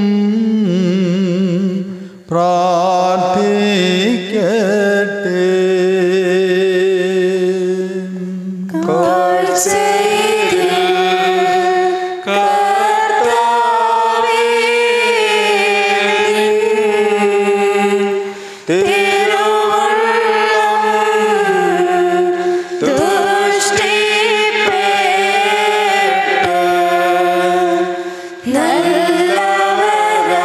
പ്രാർത്ഥിക്കട്ടെ കാഴ്ചയിൽ കർത്താവേ, തിരുവുള്ളം തുഷ്ടിപ്പെട്ട് നല്ലവരാ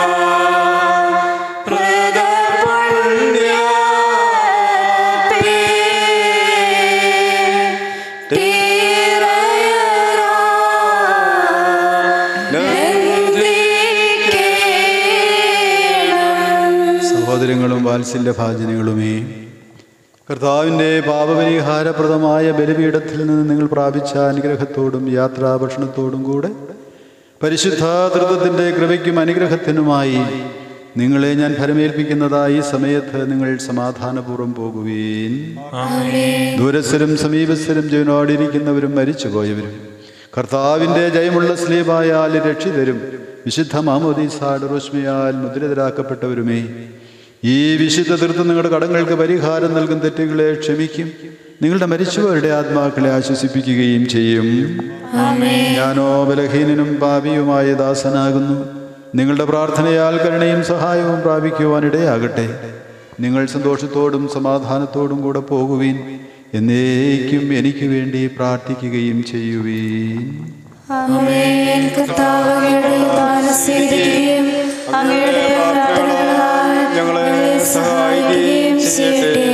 സഹോദരങ്ങളും വാത്സല്യഭാജനങ്ങളുമേ കർത്താവിൻ്റെ പാപപരിഹാരപ്രദമായ ബലിപീഠത്തിൽ നിന്ന് നിങ്ങൾ പ്രാപിച്ച അനുഗ്രഹത്തോടും യാത്രാഭക്ഷണത്തോടും കൂടെ പരിശുദ്ധ തൃത്വത്തിൻ്റെ കൃപയ്ക്കും അനുഗ്രഹത്തിനുമായി നിങ്ങളെ ഞാൻ ഫലമേൽപ്പിക്കുന്നതായി ഈ സമയത്ത് നിങ്ങൾ സമാധാനപൂർവ്വം പോകുവീൻ ദൂരസ്ഥരും സമീപസ്ഥരും ജീവനോടിരിക്കുന്നവരും മരിച്ചുപോയവരും കർത്താവിൻ്റെ ജയമുള്ള സ്ലീപായാൽ രക്ഷിതരും വിശുദ്ധ മാമോദീസാട് റോഷ്മിയാൽ മുദ്രിതരാക്കപ്പെട്ടവരുമേ ഈ വിശുദ്ധ തീർത്ഥം നിങ്ങളുടെ കടങ്ങൾക്ക് പരിഹാരം നൽകും തെറ്റുകളെ ക്ഷമിക്കും നിങ്ങളുടെ മരിച്ചവരുടെ ആത്മാക്കളെ ആശ്വസിപ്പിക്കുകയും ചെയ്യും ഞാനോ ബലഹീനനും പാപിയുമായ ദാസനാകുന്നു നിങ്ങളുടെ പ്രാർത്ഥനയാൽ കരുണയും സഹായവും പ്രാപിക്കുവാനിടയാകട്ടെ നിങ്ങൾ സന്തോഷത്തോടും സമാധാനത്തോടും കൂടെ പോകുവീൻ എന്നേക്കും എനിക്ക് വേണ്ടി പ്രാർത്ഥിക്കുകയും ചെയ്യുവീൻ ആമേൻ കർത്താവ് അങ്ങയുടെ ദാനം സ്വീകരിക്കുകയും അങ്ങയുടെ പ്രാർത്ഥനകളാൽ ഞങ്ങളെ സഹായിക്കുകയും ചെയ്യട്ടെ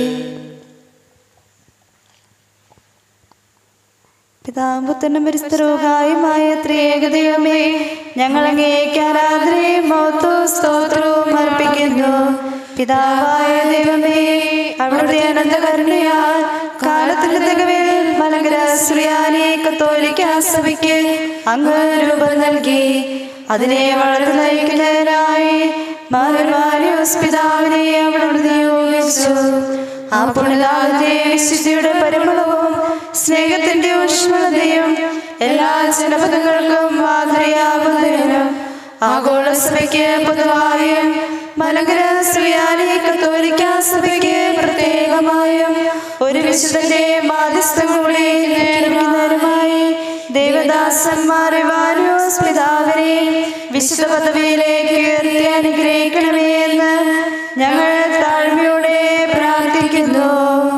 പിതാമ്പുത്തനും പരിസ്ഥിതിയുമായ ത്രിയേകദൈവമേ ഞങ്ങൾ അങ്ങേക്ക് ആരാധനയും മൗത്വവും സ്തോത്രവും അർപ്പിക്കുന്നു പിതാവായ ദൈവമേ അവിടുത്തെ അനന്തകരുണയാൽ കാലത്തിന്റെ തികവിൽ മലങ്കര ശ്രീയാനെ കത്തോലിക്ക സഭയ്ക്ക് അങ്ങ് രൂപം നൽകി അതിനെ വളർന്നു നയിക്കുന്നതിനായി മകന്മാരിയോസ് പിതാവിനെ അവിടെ നിയോഗിച്ചു ആ പുണിതാവിന്റെ വിശുദ്ധിയുടെ പരിമളവും സ്നേഹത്തിന്റെ ഊഷ്മളതയും എല്ലാ ജനപദങ്ങൾക്കും മാതൃയാകുന്നതിനും ആഗോള സഭയ്ക്ക് പൊതുവായും മലങ്കര ശ്രീയാനി കത്തോലിക്ക സഭയ്ക്ക് പ്രത്യേകമായും ഒരു വിശുദ്ധന്റെ മാധ്യസ്ഥം കൂടി നേടുന്നതിനുമായി ദേവദാസന്മാരെ വാരോസ് പിതാവിനെ വിശുദ്ധ പദവിയിലേക്ക് ഉയർത്തി അനുഗ്രഹിക്കണമേ എന്ന് ഞങ്ങൾ താഴ്മയോടെ പ്രാർത്ഥിക്കുന്നു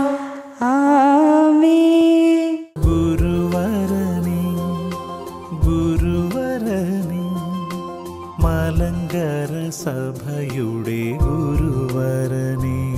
ആമേൻ ഗുരുവരനെ ഗുരുവരനെ മലങ്കര സഭയുടെ ഗുരുവരനെ